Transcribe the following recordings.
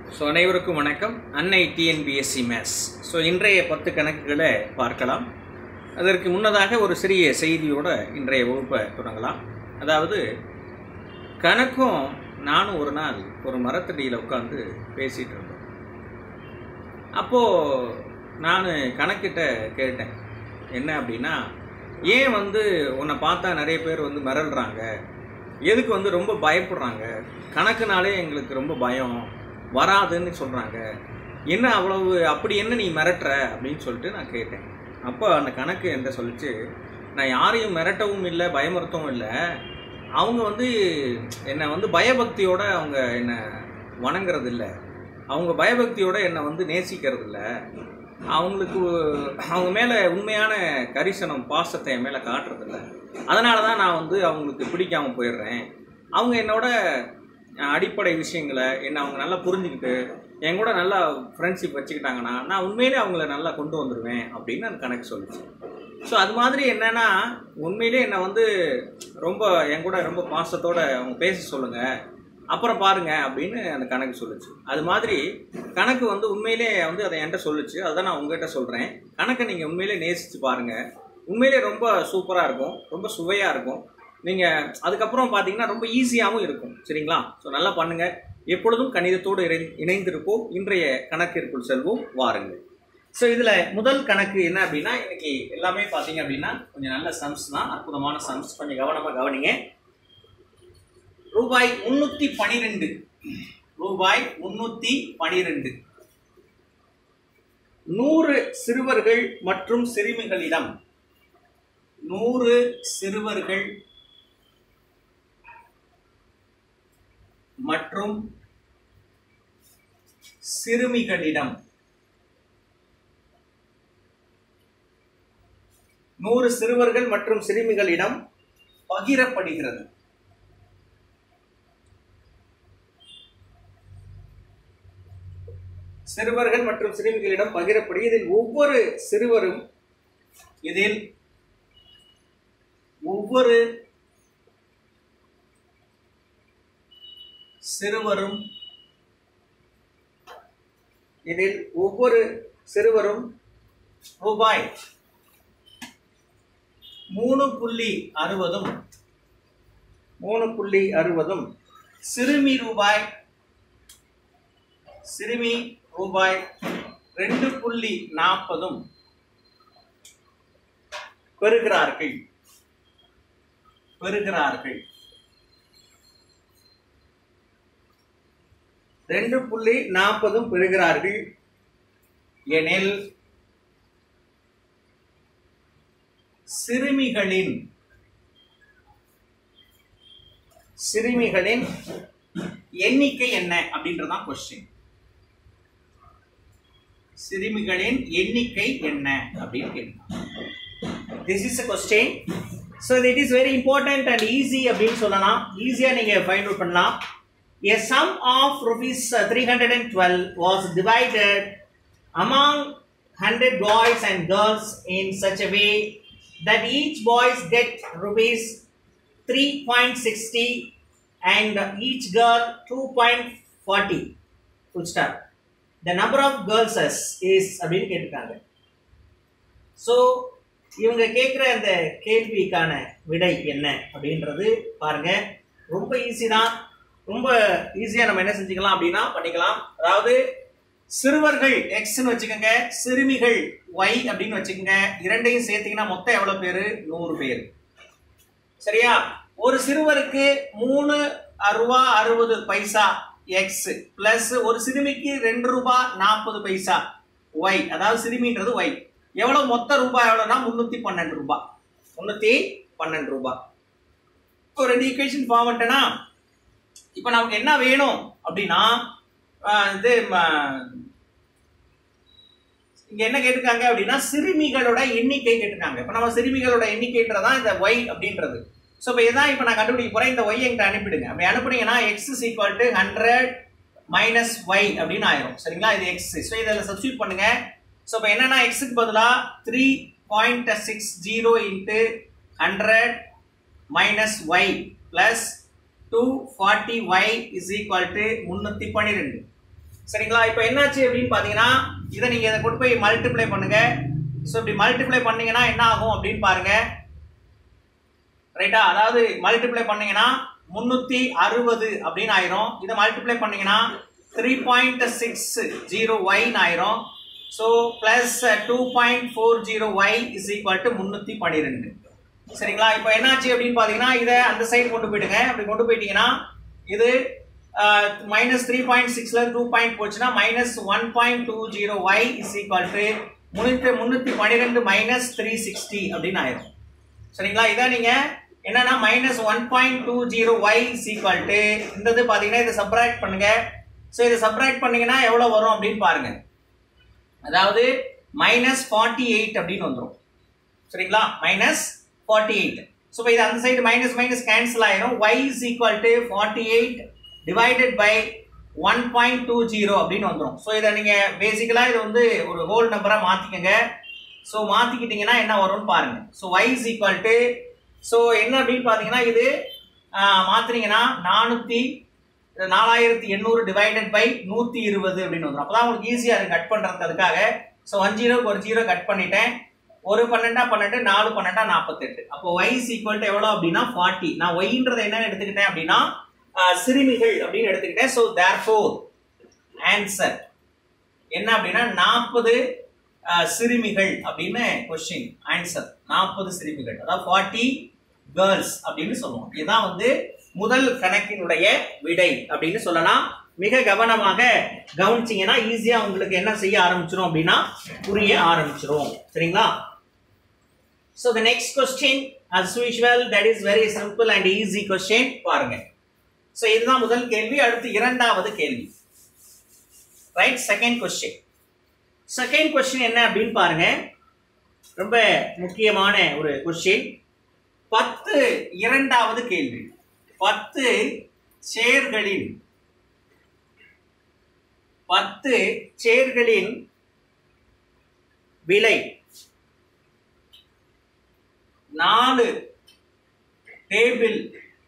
So அனைவருக்கும் வணக்கம் அன்னை டிஎன்பிஎஸ்சி மேத்ஸ் ஸோ இன்றைய பத்து கணக்குகளை பார்க்கலாம் அதற்கு முன்னதாக ஒரு சிறிய செய்தியோட இன்றைய வகுப்பை தொடங்கலாம் அதாவது கணக்கும் நானும் ஒரு நாள் ஒரு மரத்தடியில் உட்காந்து பேசிகிட்டு இருந்தோம் அப்போது நான் கணக்கிட்ட கேட்டேன் என்ன அப்படின்னா ஏன் வந்து உன்னை பார்த்தா நிறைய பேர் வந்து மிரள்றாங்க எதுக்கு வந்து ரொம்ப பயப்படுறாங்க கணக்குனாலே எங்களுக்கு ரொம்ப பயம் வராதுன்னு சொல்கிறாங்க என்ன அவ்வளவு அப்படி என்ன நீ மிரட்டுற அப்படின்னு சொல்லிட்டு நான் கேட்டேன் அப்போ அந்த கணக்கு என்கிட்ட சொல்லிச்சு நான் யாரையும் மிரட்டவும் இல்லை பயமுறுத்தவும் இல்லை அவங்க வந்து என்னை வந்து பயபக்தியோட அவங்க என்னை வணங்குறது இல்லை அவங்க பயபக்தியோட என்னை வந்து நேசிக்கிறது இல்லை அவங்களுக்கு அவங்க மேலே உண்மையான கரிசனம் பாசத்தை என் மேலே காட்டுறதில்ல அதனால தான் நான் வந்து அவங்களுக்கு பிடிக்காம போயிடுறேன் அவங்க என்னோட அஹ், அடிப்படை விஷயங்களை என்னை அவங்க நல்லா புரிஞ்சுக்கிட்டு என் கூட நல்லா ஃப்ரெண்ட்ஷிப் வச்சுக்கிட்டாங்கன்னா நான் உண்மையிலே அவங்கள நல்லா கொண்டு வந்துடுவேன் அப்படின்னு அந்த கணக்கு சொல்லுச்சு ஸோ அது மாதிரி என்னன்னா உண்மையிலே என்னை வந்து ரொம்ப என் கூட ரொம்ப பாசத்தோட அவங்க பேச சொல்லுங்கள் அப்புறம் பாருங்க அப்படின்னு அந்த கணக்கு சொல்லுச்சு அது மாதிரி கணக்கு வந்து உண்மையிலே வந்து அதை என்கிட்ட சொல்லுச்சு அதை நான் உங்ககிட்ட சொல்கிறேன் கணக்கை நீங்கள் உண்மையிலே நேசித்து பாருங்க உண்மையிலே ரொம்ப சூப்பராக இருக்கும் ரொம்ப சுவையாக இருக்கும் நீங்கள் அதுக்கப்புறம் பார்த்தீங்கன்னா ரொம்ப ஈஸியாகவும் இருக்கும் சரிங்களா ஸோ நல்லா பண்ணுங்கள் எப்பொழுதும் கணிதத்தோடு இணை இணைந்திருப்போம் இன்றைய கணக்கிற்குள் செல்வோம் வாருங்கள் ஸோ இதில் முதல் கணக்கு என்ன அப்படின்னா இன்னைக்கு எல்லாமே பார்த்தீங்க அப்படின்னா கொஞ்சம் நல்ல சம்ஸ் தான் அற்புதமான சம்ஸ் கொஞ்சம் கவனமாக கவனிங்க ரூபாய் முன்னூத்தி பனிரெண்டு ரூபாய் முன்னூத்தி பனிரெண்டு நூறு சிறுவர்கள் மற்றும் சிறுமிகளிடம் நூறு சிறுவர்கள் மற்றும் சிறுமிகளிடம் நூறு சிறுவர்கள் மற்றும் சிறுமிகளிடம் பகிரப்படுகிறது சிறுவர்கள் மற்றும் சிறுமிகளிடம் பகிரப்படும் இதில் ஒவ்வொரு சிறுவரும் இதில் ஒவ்வொரு சிறுவரும் இதில் ஒவ்வொரு சிறுவரும் ரூபாய் மூணு புள்ளி அறுபதும் மூணு புள்ளி அறுபதும் சிறுமி ரூபாய் சிறுமி ரூபாய் ரெண்டு புள்ளி நாற்பதும் பெறுகிறார்கள் பெறுகிறார்கள் ரெண்டு புள்ளி நாற்பதும் பெறுகிறார்கள் எனில் சிறுமிகளின் சிறுமிகளின் எண்ணிக்கை என்ன அப்படின்றதான் கொஸ்டின் சிறுமிகளின் எண்ணிக்கை என்ன அப்படின்னு கேட்கலாம் this is a question so it is very important and easy அப்படின்னு சொல்லலாம் ஈஸியாக நீங்கள் ஃபைண்ட் அவுட் பண்ணலாம் A sum of rupees uh, 312 was divided among 100 boys and girls in such a way that each boys get rupees 3.60 and each girl 2.40 full stop the number of girls is அப்படின்னு கேட்டிருக்காங்க so இவங்க கேட்குற அந்த கேள்விக்கான விடை என்ன அப்படின்றது பாருங்க ரொம்ப ஈஸி தான் ரொம்ப ஈஸியாக நம்ம என்ன செஞ்சுக்கலாம் அப்படின்னா பண்ணிக்கலாம் அதாவது சிறுவர்கள் எக்ஸ்ன்னு வச்சுக்கோங்க சிறுமிகள் ஒய் அப்படின்னு வச்சுக்கோங்க இரண்டையும் சேர்த்தீங்கன்னா மொத்தம் எவ்வளோ பேர் நூறு பேர் சரியா ஒரு சிறுவருக்கு மூணு ரூபா அறுபது பைசா எக்ஸ் பிளஸ் ஒரு சிறுமிக்கு ரெண்டு ரூபா நாற்பது பைசா ஒய் அதாவது சிறுமின்றது ஒய் எவ்வளோ மொத்த ரூபாய் எவ்வளோனா முந்நூற்றி பன்னெண்டு ரூபாய் முந்நூற்றி பன்னெண்டு ரூபாய் இப்போ ரெண்டு ஈக்குவேஷன் ஃபார்ம் பண்ணிட்டேன்னா இப்போ நமக்கு என்ன வேணும் அப்படின்னா ஆஹ் இது ம- இங்க என்ன கேட்டிருக்காங்க அப்படின்னா சிறுமிகளோட எண்ணிக்கை கேட்டிருக்காங்க இப்போ நம்ம சிறுமிகளோட எண்ணிக்கைன்றதான் இந்த ஒய் அப்படின்றது ஸோ இப்போ இதான் இப்போ நான் கண்டுபிடிக்க போறேன் இந்த ஒய் என்கிட்ட அனுப்பிடுங்க அப்படி அனுப்புனீங்கன்னா X is equal to hundred minus Y அப்படின்னு ஆயிரும் சரிங்களா இது எக்ஸ் ஸோ இதில் சப்ஸ்டியூட் பண்ணுங்க ஸோ இப்போ என்னன்னா எக்ஸுக்கு பதிலாக three point six zero into hundred minus Y plus two forty Y is equal to முந்நூற்றி பன்னிரெண்டு சரிங்களா இப்போ என்னாச்சு அப்படின்னு பார்த்தீங்கன்னா இதை நீங்கள் இதை கொண்டு போய் மல்டிப்ளை பண்ணுங்க ஸோ இப்படி மல்டிப்ளை பண்ணீங்கன்னா என்ன ஆகும் அப்படின்னு பாருங்க ரைட்டா அதாவது மல்டிப்ளை பண்ணீங்கன்னா முந்நூற்றி அறுபது அப்படின்னு ஆயிரும் இதை மல்டிப்ளை பண்ணீங்கன்னா த்ரீ பாயிண்ட் சிக்ஸ் ஜீரோ ஒய்னு ஆயிரும் so plus two point four zero Y is equal to முந்நூற்றி பன்னிரெண்டு சரிங்களா இப்போ என்னாச்சு அப்படின்னு பார்த்தீங்கன்னா இதை அந்த சைடு கொண்டு போயிடுங்க அப்படி கொண்டு போயிட்டீங்கன்னா இது மைனஸ் த்ரீ பாயிண்ட் சிக்ஸ்ல டூ பாயிண்ட் போச்சுன்னா minus one point two zero Y is equal to முன்னூற்றி முந்நூற்றி பன்னிரெண்டு மைனஸ் த்ரீ சிக்ஸ்டி அப்படின்னு ஆயிரும் சரிங்களா இதான் நீங்க என்னன்னா minus one point two zero Y is equal to இந்த இது பார்த்தீங்கன்னா இதை சப்ராக்ட் பண்ணுங்க ஸோ இதை சப்ராக்ட் பண்ணீங்கன்னா எவ்வளோ வரும் அப்படின்னு பாருங்க அதாவது மைனஸ் ஃபார்ட்டி எயிட் அப்படின்னு வந்துடும் சரிங்களா மைனஸ் ஃபார்ட்டி எயிட் ஸோ இப்போ இது அந்த சைடு மைனஸ் மைனஸ் கேன்சல் ஆயிரும் Y is equal to forty eight divided by one point two zero அப்படின்னு வந்துடும் ஸோ இதை நீங்கள் பேசிக்கலாக இது வந்து ஒரு ஹோல் நம்பராக மாற்றிக்கோங்க ஸோ மாற்றிக்கிட்டிங்கன்னா என்ன வரும்னு பாருங்க so Y is equal to so என்ன அப்படின்னு பார்த்தீங்கன்னா இது மாற்றினீங்கன்னா நானூற்றி நாலாயிரத்தி எண்ணூறு டிவைடட் பை நூற்றி இருபது அப்படின்னு வந்துடும் அப்போ தான் உங்களுக்கு ஈஸியாக அது கட் பண்ணுறதுக்கு அதுக்காக ஸோ ஒன் ஜீரோக்கு ஒரு ஜீரோ கட் பண்ணிட்டேன் ஒரு பன்னெண்டா பன்னெண்டு நாலு பன்னெண்டா நாற்பத்தெட்டு அப்போ ஒய் இஸ் ஈக்குவல் டு எவ்வளோ அப்படின்னா ஃபார்ட்டி நான் ஒய்ன்றதை என்ன எடுத்துக்கிட்டேன் அப்படின்னா சிறுமிகள் அப்படின்னு எடுத்துக்கிட்டேன் ஸோ தேர் ஃபோர் ஆன்சர் என்ன அப்படின்னா நாற்பது சிறுமிகள் அப்படின்னு கொஸ்டின் ஆன்சர் நாற்பது சிறுமிகள் அதாவது ஃபார்ட்டி கேர்ள்ஸ் அப்படின்னு சொல்லுவோம் இதுதான் வந்து முதல் கணக்கினுடைய விடை அப்படின்னு சொல்லலாம் மிக கவனமாக கவனிச்சிங்கன்னா ஈஸியா உங்களுக்கு என்ன செய்ய ஆரம்பிச்சிரும் அப்படின்னா புரிய ஆரம்பிச்சிரும் சரிங்களா so the next question as usual that is very simple and easy question பாருங்க ஸோ இதுதான் முதல் கேள்வி அடுத்து இரண்டாவது கேள்வி right second question second question என்ன அப்படின்னு பாருங்க ரொம்ப முக்கியமான ஒரு கொஸ்டின் பத்து இரண்டாவது கேள்வி பத்து சேர்களின் பத்து சேர்களின் விலை நாலு டேபிள்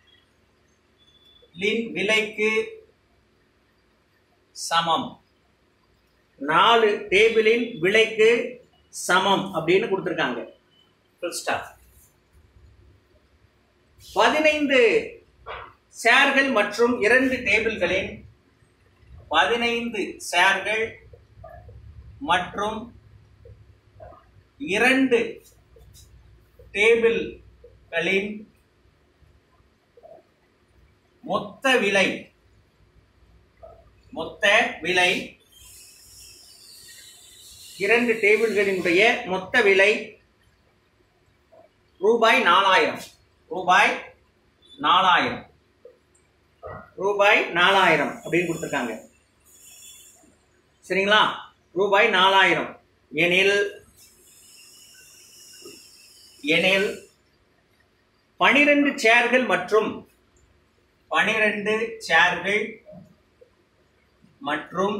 விலைக்கு சமம் நாலு டேபிளின் விலைக்கு சமம் அப்படின்னு கொடுத்துருக்காங்க ஃபுல் ஸ்டாப் பதினைந்து சேர்கள் மற்றும் இரண்டு டேபிள்களின் பதினைந்து சேர்கள் மற்றும் இரண்டு டேபிள்களின் மொத்த விலை மொத்த விலை இரண்டு டேபிள்களினுடைய மொத்த விலை ரூபாய் நாலாயிரம் ரூபாய் நாலாயிரம் ரூபாய் நாலாயிரம் அப்படின்னு கொடுத்துருக்காங்க சரிங்களா ரூபாய் நாலாயிரம் எனில் எனில் பனிரெண்டு சேர்கள் மற்றும் பனிரெண்டு சேர்கள் மற்றும்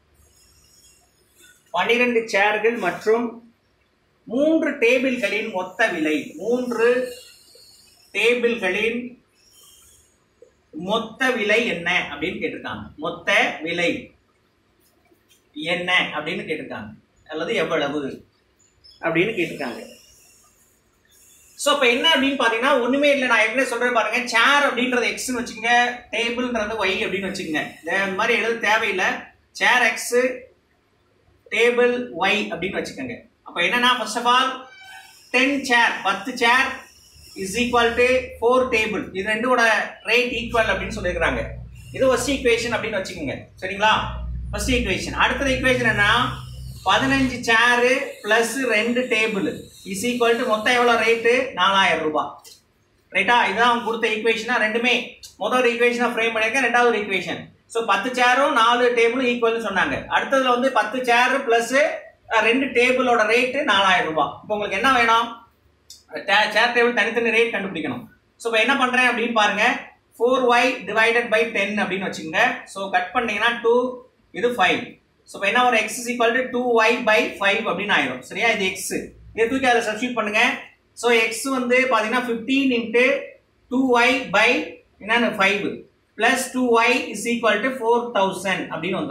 பனிரெண்டு சேர்கள் மற்றும் மூன்று டேபிள்களின் மொத்த விலை மூன்று டேபிள்களின் மொத்த விலை என்ன அப்படின்னு கேட்டிருக்காங்க மொத்த விலை என்ன அப்படின்னு கேட்டிருக்காங்க அல்லது எவ்வளவு அப்படின்னு கேட்டிருக்காங்க ஸோ இப்போ என்ன அப்படின்னு பார்த்தீங்கன்னா ஒன்றுமே இல்லை நான் ஏற்கனவே சொல்கிறேன் பாருங்க சேர் அப்படின்றது எக்ஸ்னு வச்சுக்கோங்க டேபிள்ன்றது ஒய் அப்படின்னு வச்சுக்கோங்க இந்த மாதிரி எழுத தேவையில்லை சேர் எக்ஸ் டேபிள் ஒய் அப்படின்னு வச்சுக்கோங்க அப்போ என்னன்னா first of all ten chair பத்து chair is equal to four table இது ரெண்டோட ரேட் ஈக்குவல் அப்படின்னு சொல்லியிருக்கிறாங்க இது ஃபர்ஸ்ட் ஈக்குவேஷன் அப்படின்னு வச்சுக்கோங்க சரிங்களா ஃபர்ஸ்ட் ஈக்குவேஷன் அடுத்தது ஈக்குவேஷன் என்ன பதினஞ்சு சேரு பிளஸ் ரெண்டு டேபிள் இஸ் ஈக்குவல் டு மொத்தம் எவ்வளோ ரேட்டு நாலாயிரம் ரூபாய் ரைட்டா இதுதான் அவங்க கொடுத்த ஈக்குவேஷனா ரெண்டுமே முதல் ஒரு ஈக்குவேஷனா ஃப்ரேம் பண்ணியிருக்கேன் ரெண்டாவது ஒரு ஈக்குவேஷன் ஸோ பத்து சேரும் நாலு டேபிளும் ஈக்குவல்னு சொன்னாங்க அடுத்ததுல வந்து பத்து சேரு பிளஸ் ரெண்டு டேபிளோட ரேட்டு நாலாயிரம் ரூபாய் இப்போ உங்களுக்கு என்ன வேணும் சேர் டேபிள் தனித்தனி ரேட் கண்டுபிடிக்கணும் ஸோ இப்போ என்ன பண்ணுறேன் அப்படின்னு பாருங்க four Y divided by ten அப்படின்னு வச்சுக்கோங்க ஸோ கட் பண்ணீங்கன்னா டூ இது ஃபைவ் ஸோ இப்போ என்ன ஒரு X is equal to two Y by five அப்படின்னு ஆயிரும் சரியா இது எக்ஸ் இதை தூக்கி அதில் சப்ஸ்டியூட் பண்ணுங்க ஸோ எக்ஸ் வந்து பார்த்தீங்கன்னா fifteen into two Y by என்னன்னு five plus two Y is equal to four thousand அப்படின்னு வந்துடும்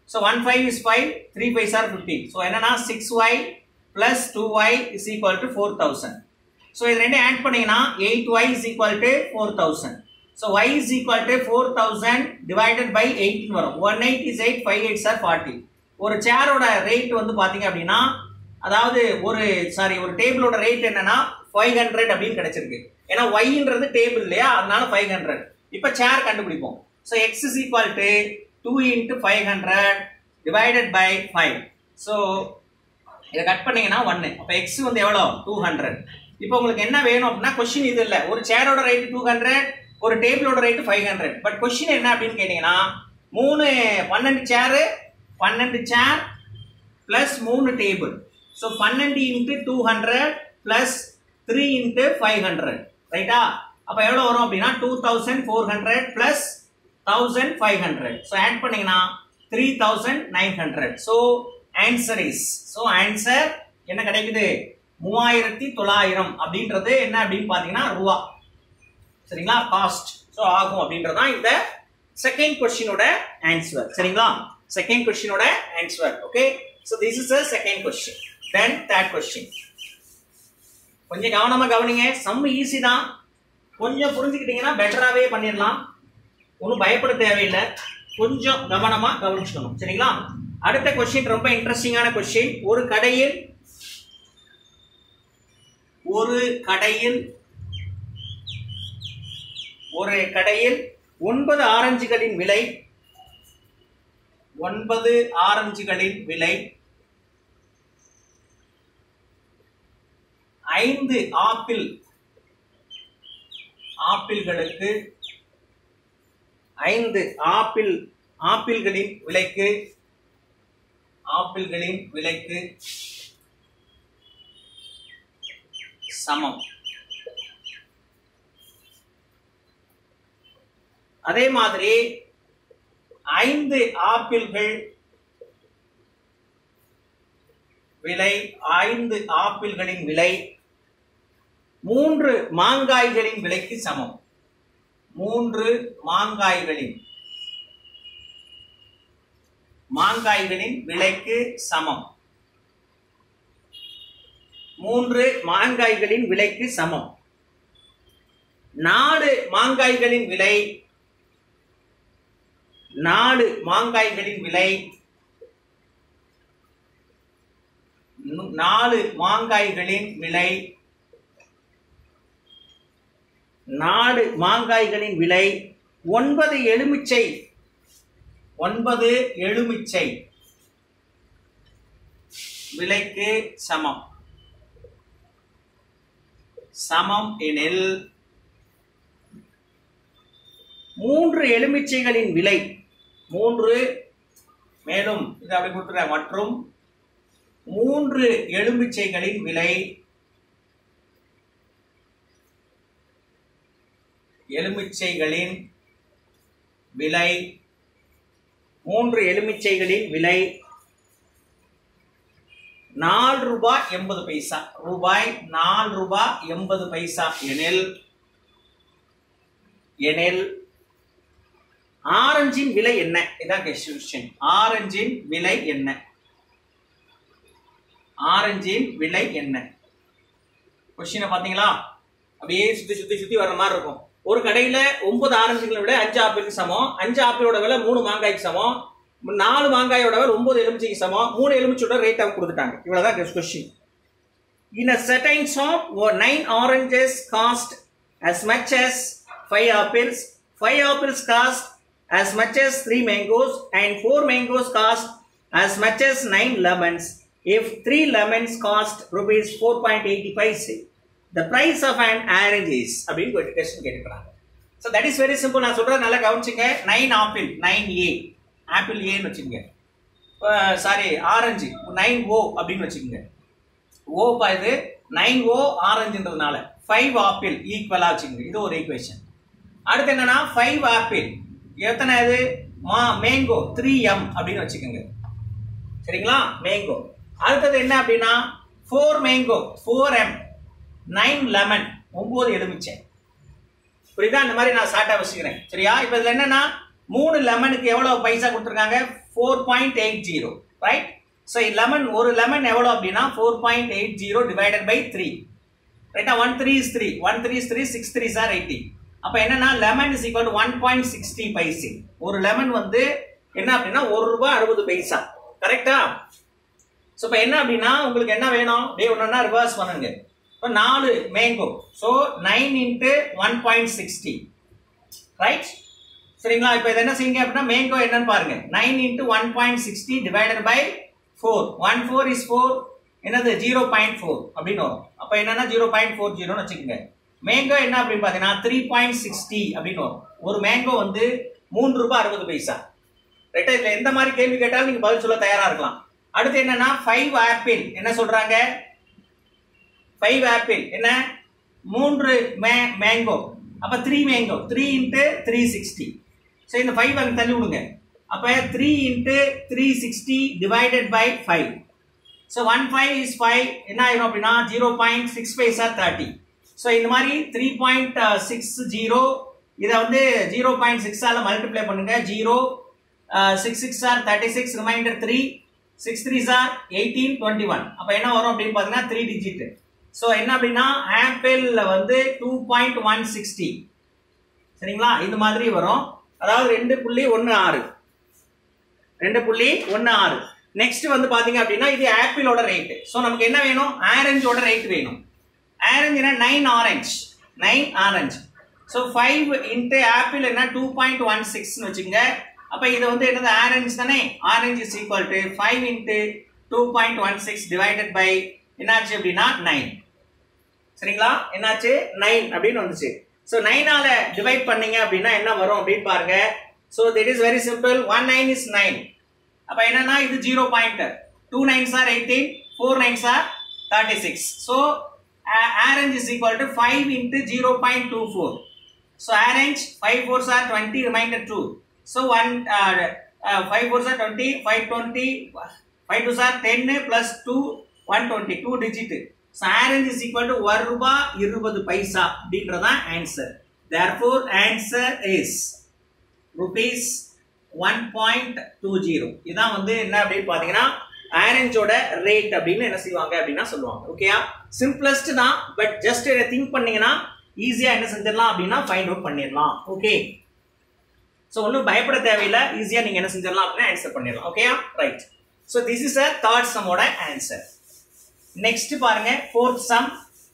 so one five is five three five sir fifteen so என்னன்னா six Y plus two Y is equal to four thousand so இது ரெண்டும் add பண்ணீங்கன்னா eight Y is equal to four thousand so Y is equal to four thousand divided by எயிட்னு வரும் one eight is eight five eight sir forty ஒரு சேரோட rate வந்து பார்த்தீங்க அப்படின்னா அதாவது ஒரு சாரி ஒரு டேபிளோட ரேட் என்னன்னா ஃபைவ் ஹண்ட்ரட் அப்படின்னு கிடைச்சிருக்கு ஏன்னா ஒய்ன்றது டேபிள் இல்லையா அதனால ஃபைவ் ஹண்ட்ரட் இப்போ சேர் கண்டுபிடிப்போம் so X is equal to two into five hundred divided by five so இதை கட் பண்ணீங்கன்னா ஒன்று அப்போ எக்ஸ் வந்து எவ்வளோ டூ ஹண்ட்ரட் இப்போ உங்களுக்கு என்ன வேணும் அப்படின்னா கொஸ்டின் இது இல்லை ஒரு சேரோட ரேட் டூ ஹண்ட்ரட் ஒரு டேபிளோட rate five hundred but question என்ன அப்படின்னு கேட்டிங்கன்னா மூணு பன்னெண்டு சேரு பன்னெண்டு சேர் ப்ளஸ் மூணு டேபிள் ஸோ பன்னெண்டு into two hundred plus three into five hundred ரைட்டா அப்போ எவ்வளோ வரும் அப்படின்னா two thousand four hundred plus thousand five hundred so add பண்ணீங்கன்னா three thousand nine hundred so answer is so answer என்ன கிடைக்குது மூவாயிரத்தி தொள்ளாயிரம் அப்படின்றது என்ன அப்படின்னு பார்த்தீங்கன்னா ரூபா சரிங்களா காஸ்ட் ஸோ ஆகும் அப்படின்றது தான் இந்த செகண்ட் கொஸ்டினோட ஆன்சர் சரிங்களா செகண்ட் கொஸ்டினோட answer okay so this is a second question then third question கொஞ்சம் கவனமா கவனிங்க சம் ஈஸி தான் கொஞ்சம் புரிஞ்சுக்கிட்டீங்கன்னா பெட்டராகவே பண்ணிடலாம் ஒன்றும் பயப்பட தேவையில்லை கொஞ்சம் கவனமா கவனிச்சுக்கணும் சரிங்களா அடுத்த கொஸ்டின் ரொம்ப இன்ட்ரெஸ்டிங்கான கொஸ்டின் ஒரு கடையில் ஒரு கடையில் ஒரு கடையில் ஒன்பது ஆரஞ்சுகளின் விலை ஒன்பது ஆரஞ்சுகளின் விலை ஐந்து ஆப்பிள் ஆப்பிள்களுக்கு ஐந்து ஆப்பிள் ஆப்பிள்களின் விலைக்கு ஆப்பிள்களின் விலைக்கு சமம் அதே மாதிரி ஐந்து ஆப்பிள்கள் விலை ஐந்து ஆப்பிள்களின் விலை மூன்று மாங்காய்களின் விலைக்கு சமம் மூன்று மாங்காய்களின் மாங்காய்களின் விலைக்கு சமம் மூன்று மாங்காய்களின் விலைக்கு சமம் நாலு மாங்காய்களின் விலை நாலு மாங்காய்களின் விலை நு- நாலு மாங்காய்களின் விலை நாலு மாங்காய்களின் விலை ஒன்பது எலுமிச்சை ஒன்பது எலுமிச்சை விலைக்கு சமம் சமம் எனில் மூன்று எலுமிச்சைகளின் விலை மூன்று மேலும் இது அப்படி கொடுத்துற மற்றும் மூன்று எலுமிச்சைகளின் விலை எலுமிச்சைகளின் விலை மூன்று எலுமிச்சைகளின் விலை நாலு ரூபாய் எண்பது பைசா ரூபாய் நாலு ரூபாய் எண்பது பைசா எனில் எனில் ஆரஞ்சின் விலை என்ன இதான் கொஸ்டின் ஆரஞ்சின் விலை என்ன ஆரஞ்சின் விலை என்ன கொஸ்டினை பாத்தீங்களா அப்படியே சுத்தி சுத்தி சுத்தி வர மாதிரி இருக்கும் ஒரு கடையில ஒன்பது ஆரஞ்சுகளை விட அஞ்சு ஆப்பிளுக்கு சமம் அஞ்சு ஆப்பிளோட விலை மூணு மாங்காய்க்கு சமம் நாலு மாங்காயோட விலை ஒன்பது எலுமிச்சைக்கு சமம் மூணு எலுமிச்சோட ரேட் அவங்க கொடுத்துட்டாங்க இவ்வளவுதான் question In a certain shop, where nine oranges cost as much as five apples, five apples cost as much as three mangoes, and four mangoes cost as much as nine lemons. If three lemons cost rupees 4.85, the price of an orange is அப்படின்னு ஒரு question கேட்டுக்கிறாங்க so that is very simple நான் சொல்றது நல்லா கவனிச்சுங்க nine apple nine A apple ஏன்னு வச்சுக்கோங்க sorry orange nine ஓ அப்படின்னு வச்சுக்கோங்க ஓ பா இது நைன் ஓ ஆரஞ்சுன்றதுனால ஃபைவ் ஆப்பிள் ஈக்குவலா வச்சுக்கோங்க இது ஒரு ஈக்குவேஷன் அடுத்து என்னன்னா ஃபைவ் ஆப்பிள் எத்தனை இது மா மேங்கோ த்ரீ எம் அப்படின்னு வச்சுக்கோங்க சரிங்களா மேங்கோ அடுத்தது என்ன அப்படின்னா four mango four M nine lemon ஒன்பது எலுமிச்சை புரியுதா இந்த மாதிரி நான் ஷார்ட்டா வச்சுக்கிறேன் சரியா இப்போ இதுல என்னன்னா மூணு லெமனுக்கு எவ்வளவு பைசா கொடுத்துருக்காங்க four point eight zero right so lemon ஒரு லெமன் எவ்வளோ அப்படின்னா four point eight zero divided by three ரைட்டா one three is three one three is three six three sir eighty அப்போ என்னன்னா lemon is equal to one point sixty பைசி ஒரு lemon வந்து என்ன அப்படின்னா ஒரு ரூபாய் அறுபது பைசா கரெக்டா ஸோ இப்போ என்ன அப்படின்னா உங்களுக்கு என்ன வேணும் அப்படியே ஒன்றா ரிவர்ஸ் பண்ணுங்க இப்போ நாலு mango so nine into one point sixty right சரிங்களா இப்போ இது என்ன செய்யுங்க அப்படின்னா மேங்கோ என்னன்னு பாருங்க nine into one point sixty divided by four one four is four என்னது ஜீரோ பாயிண்ட் ஃபோர் அப்படின்னு வரும் அப்போ என்னன்னா ஜீரோ பாயிண்ட் ஃபோர் ஜீரோன்னு வச்சுக்கோங்க மேங்கோ என்ன அப்படின்னு பார்த்தீங்கன்னா த்ரீ பாயிண்ட் சிக்ஸ்டி அப்படின்னு வரும் ஒரு மேங்கோ வந்து மூன்று ரூபாய் அறுபது பைசா ரைட்டா இதில் எந்த மாதிரி கேள்வி கேட்டாலும் நீங்கள் பதில் சொல்ல தயாராக இருக்கலாம் அடுத்து என்னன்னா ஃபைவ் ஆப்பிள் என்ன சொல்றாங்க ஃபைவ் ஆப்பிள் என்ன மூன்று மே மேங்கோ அப்போ three mango three into three sixty so இந்த ஃபைவ் அங்கே தள்ளி விடுங்க அப்போ three into three sixty divided by five so one five is five என்ன ஆயிரும் அப்படின்னா zero point six five sir thirty so இந்த மாதிரி த்ரீ பாயிண்ட் சிக்ஸ் ஜீரோ இதை வந்து ஜீரோ பாயிண்ட் சிக்ஸால் மல்டிப்ளை பண்ணுங்க zero six six are thirty six remainder three six three sir eighteen twenty one அப்போ என்ன வரும் அப்படின்னு பார்த்தீங்கன்னா த்ரீ டிஜிட் ஸோ என்ன அப்படின்னா ஆப்பிளில் வந்து டூ பாயிண்ட் ஒன் சிக்ஸ்டி சரிங்களா இது மாதிரி வரும் அதாவது ரெண்டு புள்ளி ஒன்று ஆறு ரெண்டு புள்ளி ஒன்று ஆறு நெக்ஸ்ட் வந்து பாத்தீங்க அப்படின்னா இது ஆப்பிளோட ரேட் ஸோ நமக்கு என்ன வேணும் ஆரஞ்சோட ரேட் வேணும் ஆரஞ்சுனா nine orange nine orange so five into apple என்ன டூ பாயிண்ட் ஒன் சிக்ஸ்னு வச்சுங்க அப்போ இது வந்து என்னது ஆரஞ்ச் தானே orange is equal to five into two point one six divided by என்னாச்சு அப்படின்னா நைன் சரிங்களா என்னாச்சு நைன் அப்படின்னு வந்துச்சு ஸோ நைனால டிவைட் பண்ணீங்க அப்படின்னா என்ன வரும் அப்படின்னு பாருங்க so that is very simple one nine is nine அப்போ என்னன்னா இது zero point two nines are eighteen four nines are thirty six so orange is equal to five into zero point two four so orange five fours are twenty remainder two so one five fours are twenty five twenty five two sir டென்னு plus two one twenty two digit so orange is equal to ஒரு ரூபா இருபது பைசா அப்படின்றதான் answer therefore answer is rupees one point two zero இதான் வந்து என்ன அப்படின்னு பார்த்தீங்கன்னா ஆரஞ்சோட ரேட் அப்படின்னு என்ன செய்வாங்க அப்படின்னா சொல்லுவாங்க ஓகேயா சிம்பிளஸ்ட் தான் பட் ஜஸ்ட் திங்க் பண்ணீங்கன்னா ஈஸியாக என்ன செஞ்சிடலாம் அப்படின்னா ஃபைண்ட் அவுட் பண்ணிடலாம் ஓகே ஸோ ஒன்றும் பயப்பட தேவையில்லை ஈஸியாக நீங்கள் என்ன செஞ்சிடலாம் அப்படின்னா ஆன்சர் பண்ணிடலாம் ஓகேயா right so this is a third சம்மோட ஆன்சர் நெக்ஸ்ட் பாருங்க fourth sum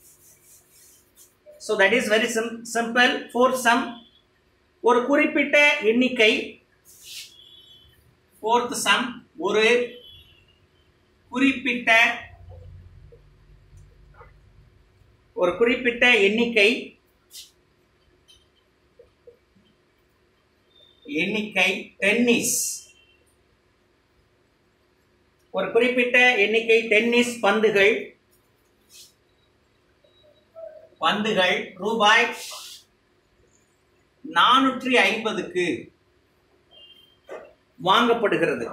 so that is very sim simple fourth sum ஒரு குறிப்பிட்ட எண்ணிக்கை ஃபோர்த் சம் ஒரு குறிப்பிட்ட ஒரு குறிப்பிட்ட எண்ணிக்கை எண்ணிக்கை டென்னிஸ் ஒரு குறிப்பிட்ட எண்ணிக்கை டென்னிஸ் பந்துகள் பந்துகள் ரூபாய் நானூற்றி ஐம்பதுக்கு வாங்கப்படுகிறது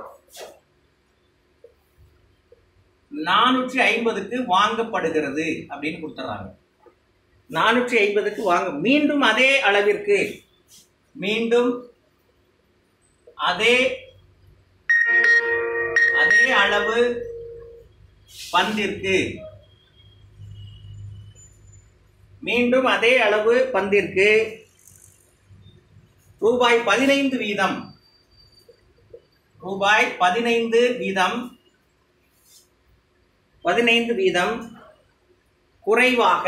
நானூற்றி ஐம்பதுக்கு வாங்கப்படுகிறது அப்படின்னு கொடுத்துறாங்க நானூற்றி ஐம்பதுக்கு வாங்க மீண்டும் அதே அளவிற்கு மீண்டும் அதே அதே அளவு பந்திற்கு மீண்டும் அதே அளவு பந்திற்கு ரூபாய் பதினைந்து வீதம் ரூபாய் பதினைந்து வீதம் பதினைந்து வீதம் குறைவாக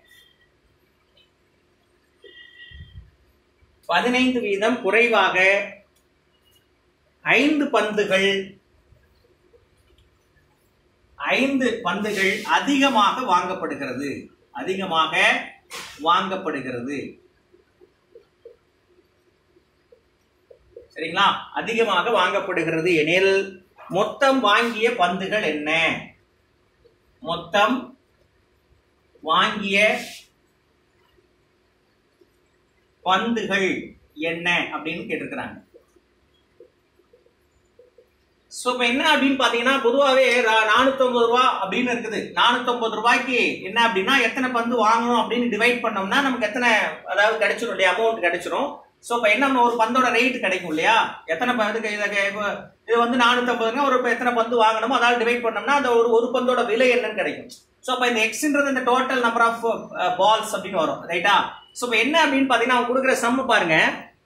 பதினைந்து வீதம் குறைவாக ஐந்து பந்துகள் ஐந்து பந்துகள் அதிகமாக வாங்கப்படுகிறது அதிகமாக வாங்கப்படுகிறது சரிங்களா அதிகமாக வாங்கப்படுகிறது எனில் மொத்தம் வாங்கிய பந்துகள் என்ன மொத்தம் வாங்கிய பந்துகள் என்ன அப்படின்னு கேட்டிருக்கிறாங்க ஸோ இப்போ என்ன அப்படின்னு பார்த்தீங்கன்னா பொதுவாகவே நானூற்றம்பது ரூபா அப்படின்னு இருக்குது நானூற்றம்பது ரூபாய்க்கு என்ன அப்படின்னா எத்தனை பந்து வாங்கணும் அப்படின்னு டிவைட் பண்ணோம்னா நமக்கு எத்தனை அதாவது கிடைச்சிரும் இல்லையா அமௌண்ட் கிடைச்சிரும் ஸோ இப்போ என்ன ஒரு பந்தோட ரேட் கிடைக்கும் இல்லையா எத்தனை ப- இதுக்கு இதுக்கு இப்போ இது வந்து நானூற்றம்பதுங்க ஒரு இப்போ எத்தனை பந்து வாங்கணுமோ அதால் டிவைட் பண்ணோம்னா அந்த ஒரு ஒரு பந்தோட விலை என்னன்னு கிடைக்கும் ஸோ அப்போ இந்த எக்ஸ்ன்றது இந்த டோட்டல் நம்பர் ஆஃப் பால்ஸ் அப்படின்னு வரும் ரைட்டா ஸோ இப்போ என்ன அப்படின்னு பார்த்தீங்கன்னா அவங்க கொடுக்குற சம்மு பாருங்க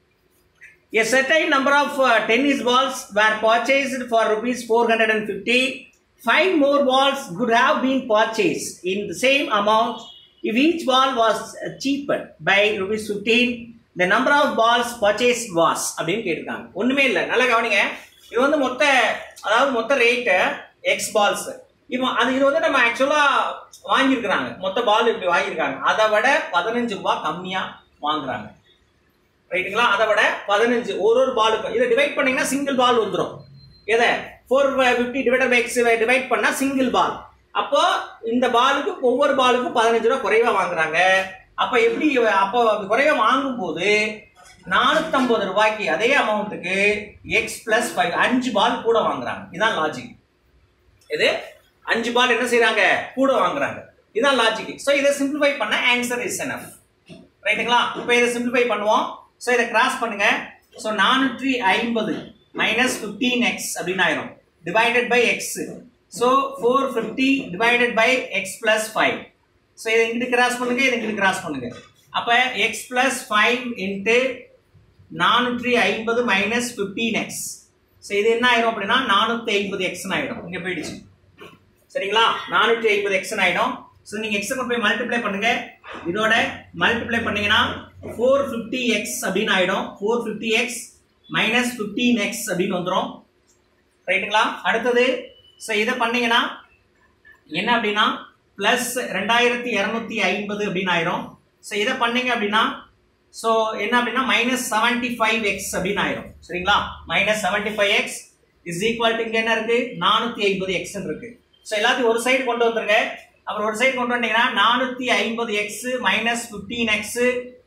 A certain number of uh, tennis balls were purchased for rupees 450. Five more balls could have been purchased in the same amount if each ball was uh, cheaper by rupees 15. The number of balls purchased was அப்படின்னு கேட்டிருக்காங்க ஒண்ணுமே இல்லை நல்லா கவனிங்க இது வந்து மொத்த அதாவது மொத்த ரேட்டு எக்ஸ் பால்ஸ் இப்போ அது இது வந்து நம்ம ஆக்சுவலா வாங்கியிருக்கிறாங்க மொத்த பால் இப்படி வாங்கியிருக்காங்க அதை விட பதினஞ்சு ரூபாய் கம்மியா வாங்குறாங்க ரைட்டுங்களா அதை விட பதினஞ்சு ஒரு ஒரு பாலுக்கு இதை டிவைட் பண்ணீங்கன்னா சிங்கிள் பால் வந்துடும் எதை four fifty divide by x divide பண்ணா சிங்கிள் பால் அப்போ இந்த பாலுக்கு ஒவ்வொரு பாலுக்கும் பதினஞ்சு ரூபா குறைவா வாங்குறாங்க அப்ப எப்படி அப்போ குறைவா வாங்கும்போது நானூத்தம்பது ரூபாய்க்கு அதே அமௌண்ட்டுக்கு எக்ஸ் பிளஸ் ஃபைவ் அஞ்சு பால் கூட வாங்குறாங்க இதான் லாஜிக் இது அஞ்சு பால் என்ன செய்றாங்க கூட வாங்குறாங்க இதான் லாஜிக் ஸோ இதை சிம்பிளிஃபை பண்ண ஆன்சர் இஸ் எனஃப் ரைட்டுங்களா இப்போ இதை சிம்பிளிஃபை பண்ணுவோம் ஸோ இதை கிராஸ் பண்ணுங்க ஸோ நானூற்றி ஐம்பது மைனஸ் ஃபிஃப்டீன் எக்ஸ் அப்படின்னு ஆயிரும் divided by x so four fifty divided by x plus five so இதை இங்கிட்டு கிராஸ் பண்ணுங்க இதை இங்கிட்டு கிராஸ் பண்ணுங்க அப்போ எக்ஸ் பிளஸ் ஃபைவ் இன்ட்டு நானூற்றி ஐம்பது மைனஸ் ஃபிஃப்டீன் எக்ஸ் ஸோ இது என்ன ஆயிரும் அப்படின்னா நானூற்றி ஐம்பது எக்ஸ்னு ஆயிடும் இங்கே போயிடுச்சு சரிங்களா நானூற்றி ஐம்பது எக்ஸ்னு ஆயிடும் ஸோ நீங்க எக்ஸ் கொண்டு போய் மல்டிப்ளை பண்ணுங்க இதோட மல்டிப்ளை பண்ணீங்கன்னா ஃபோர் ஃபிஃப்டி எக்ஸ் அப்படின்னு ஆயிடும் four fifty x minus fifteen x அப்படின்னு வந்துடும் ரைட்டுங்களா அடுத்தது ஸோ இதை பண்ணீங்கன்னா என்ன அப்படின்னா பிளஸ் ரெண்டாயிரத்தி இரநூத்தி ஐம்பது அப்படின்னு ஆயிரும் ஸோ இதை பண்ணீங்க அப்படின்னா ஸோ என்ன அப்படின்னா மைனஸ் செவன்டி ஃபைவ் எக்ஸ் அப்படின்னு ஆயிரும் சரிங்களா minus seventy five x is equal to இங்கே என்ன இருக்கு நானூற்றி ஐம்பது எக்ஸ் இருக்கு ஸோ எல்லாத்தையும் ஒரு சைடு கொண்டு வந்துருங்க அப்புறம் ஒரு சைடு கொண்டு வந்தீங்கன்னா நானூற்றி ஐம்பது x minus fifteen x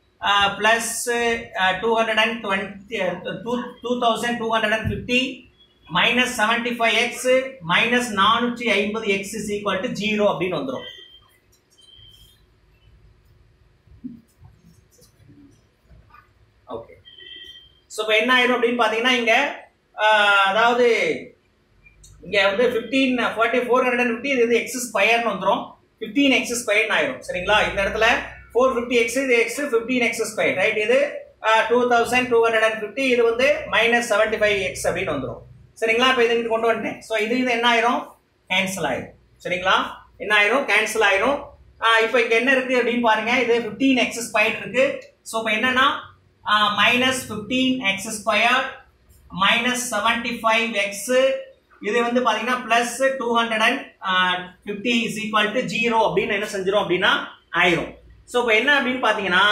plus two hundred and twenty two two thousand two hundred and fifty minus seventy five x minus நானூற்றி ஐம்பது x is equal to zero அப்படின்னு வந்துடும் ஓகே ஸோ இப்போ என்ன ஆயிரும் அப்படின்னு பார்த்தீங்கன்னா இங்கே அதாவது இங்கே வந்து fifteen forty four hundred and fifty இது வந்து எக்ஸ் ஸ்கொயர்னு வந்துடும் ஃபிஃப்டீன் எக்ஸ் ஸ்கொயர்னு ஆயிரும் சரிங்களா இந்த இடத்துல ஃபோர் ஃபிஃப்டி எக்ஸ் இது x fifteen x square right இது two thousand two hundred and fifty இது வந்து மைனஸ் செவன்டி ஃபைவ் எக்ஸ் அப்படின்னு வந்துடும் சரிங்களா இப்போ இது இங்கிட்டு கொண்டு வந்துட்டேன் ஸோ இது இது என்ன ஆயிரும் கேன்சல் ஆயிரும் சரிங்களா என்ன ஆயிரும் கேன்சல் ஆயிரும் இப்போ இங்கே என்ன இருக்கு அப்படின்னு பாருங்க இது ஃபிஃப்டீன் எக்ஸ் ஸ்கொயர் இருக்கு ஸோ இப்போ என்னன்னா minus fifteen x square minus seventy five x இது வந்து பாத்தீங்கன்னா plus two hundred and fifty is equal to zero அப்படின்னு என்ன செஞ்சிடும் அப்படின்னா ஆயிரும் ஸோ இப்போ என்ன அப்படின்னு பாத்தீங்கன்னா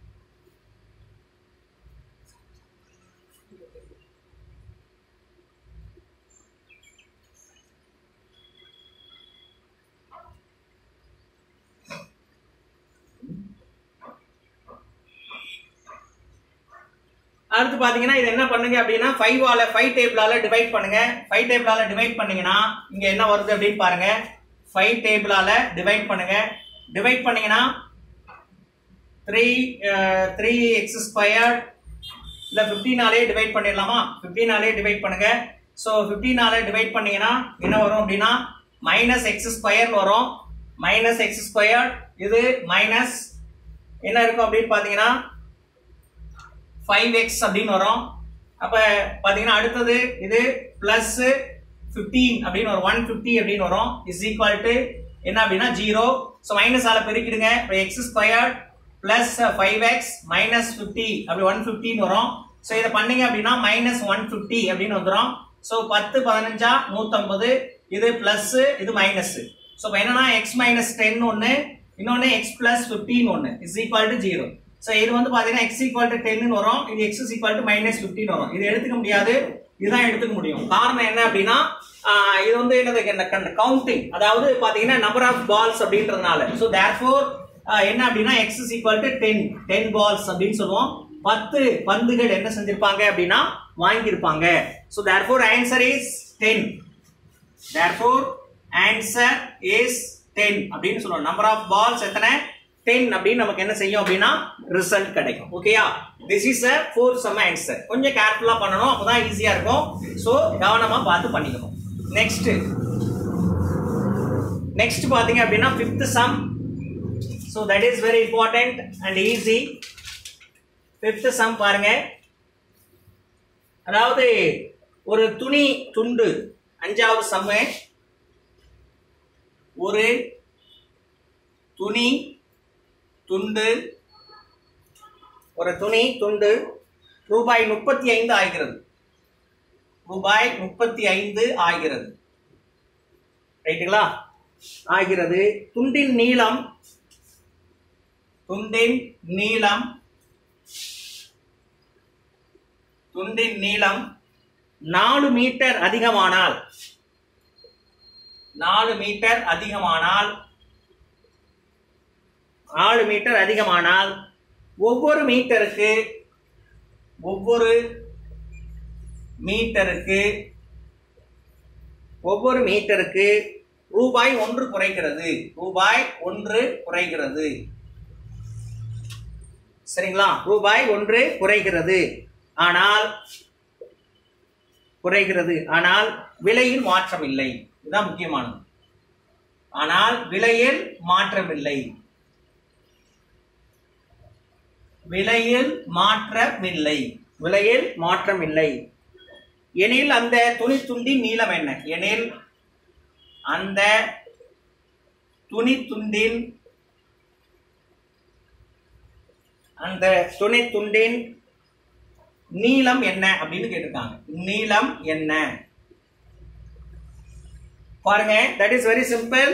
அடுத்து பாத்தீங்கன்னா இது என்ன பண்ணுங்க அப்படின்னா ஃபைவ் ஆல ஃபைவ் டேபிளால டிவைட் பண்ணுங்க ஃபைவ் டேபிளால டிவைட் பண்ணீங்கன்னா இங்க என்ன வருது அப்படின்னு பாருங்க ஃபைவ் டேபிளால டிவைட் பண்ணுங்க டிவைட் பண்ணீங்கன்னா த்ரீ த்ரீ எக்ஸ் ஸ்கொயர் இல்லை ஃபிஃப்டீனாலே டிவைட் பண்ணிடலாமா ஃபிஃப்டீனாலே டிவைட் பண்ணுங்க ஸோ ஃபிஃப்டீனால டிவைட் பண்ணீங்கன்னா என்ன வரும் அப்படின்னா மைனஸ் எக்ஸ் ஸ்கொயர் வரும் மைனஸ் எக்ஸ் ஸ்கொயர் இது மைனஸ் என்ன இருக்கும் அப்படின்னு பார்த்தீங்கன்னா ஃபைவ் எக்ஸ் அப்படின்னு வரும் அப்போ பார்த்தீங்கன்னா அடுத்தது இது ப்ளஸ் ஃபிஃப்டீன் அப்படின்னு வரும் ஒன் ஃபிஃப்டி அப்படின்னு வரும் இஸ் ஈக்குவல் டு என்ன அப்படின்னா ஜீரோ ஸோ மைனஸ் ஆல பெருக்கிடுங்க இப்போ x square plus five x minus fifty அப்படி ஒன் ஃபிஃப்டின்னு வரும் ஸோ இதை பண்ணீங்க அப்படின்னா மைனஸ் ஒன் ஃபிஃப்டி அப்படின்னு வந்துடும் ஸோ பத்து பதினஞ்சா நூற்றம்பது இது ப்ளஸ் இது மைனஸ் ஸோ இப்போ என்னன்னா எக்ஸ் மைனஸ் டென் ஒன்று இன்னொன்று எக்ஸ் பிளஸ் ஃபிஃப்டின் ஒன்று is equal to zero so இது வந்து பார்த்தீங்கன்னா எக்ஸ் ஈக்குவல் டு டென்னு வரும் இது x is equal to minus fifteen வரும் இது எடுத்துக்க முடியாது இதுதான் எடுத்துக்க முடியும் காரணம் என்ன அப்படின்னா ஆஹ் இது வந்து என்னது கவுண்டிங் அதாவது பார்த்தீங்கன்னா நம்பர் ஆஃப் பால்ஸ் அப்படின்றதுனால ஸோ தேர்ஃபோர் என்ன அப்படின்னா x is equal to ten ten balls அப்படின்னு சொல்லுவோம் பத்து பந்துகள் என்ன செஞ்சிருப்பாங்க அப்படின்னா வாங்கியிருப்பாங்க so therefore answer is ten therefore answer is ten அப்படின்னு சொல்லுவோம் நம்பர் ஆஃப் பால்ஸ் எத்தனை டென் அப்படின்னு நமக்கு என்ன செய்யும் அப்படின்னா ரிசல்ட் கிடைக்கும் ஓகேயா this is a four sum answer கொஞ்சம் கேர்ஃபுல்லா பண்ணணும் அப்பதான் ஈஸியா இருக்கும் ஸோ கவனமா பார்த்து பண்ணிக்கணும் நெக்ஸ்ட் நெக்ஸ்ட் பாத்தீங்க அப்படின்னா fifth sum so that is very important and easy fifth sum பாருங்க அதாவது ஒரு துணி துண்டு அஞ்சாவது சம்மு ஒரு துணி துண்டு ஒரு துணி துண்டு ரூபாய் முப்பத்தி ஐந்து ஆகிறது ரூபாய் முப்பத்தி ஐந்து ஆகிறது ரைட்டுங்களா ஆகிறது துண்டின் நீளம் துண்டின் நீளம் துண்டின் நீளம் நாலு மீட்டர் அதிகமானால் நாலு மீட்டர் அதிகமானால் நாலு மீட்டர் அதிகமானால் ஒவ்வொரு மீட்டருக்கு ஒவ்வொரு மீட்டருக்கு ஒவ்வொரு மீட்டருக்கு ரூபாய் ஒன்று குறைகிறது ரூபாய் ஒன்று குறைகிறது சரிங்களா ரூபாய் ஒன்று குறைகிறது ஆனால் குறைகிறது ஆனால் விலையில் மாற்றம் இல்லை இதுதான் முக்கியமானது ஆனால் விலையில் மாற்றமில்லை விலையில் மாற்றமில்லை விலையில் மாற்றமில்லை எனில் அந்த துணி துண்டின் நீளம் என்ன எனில் அந்த துணி துண்டின் அந்த துணி துண்டின் நீளம் என்ன அப்படின்னு கேட்டிருக்காங்க நீளம் என்ன பாருங்க that is very simple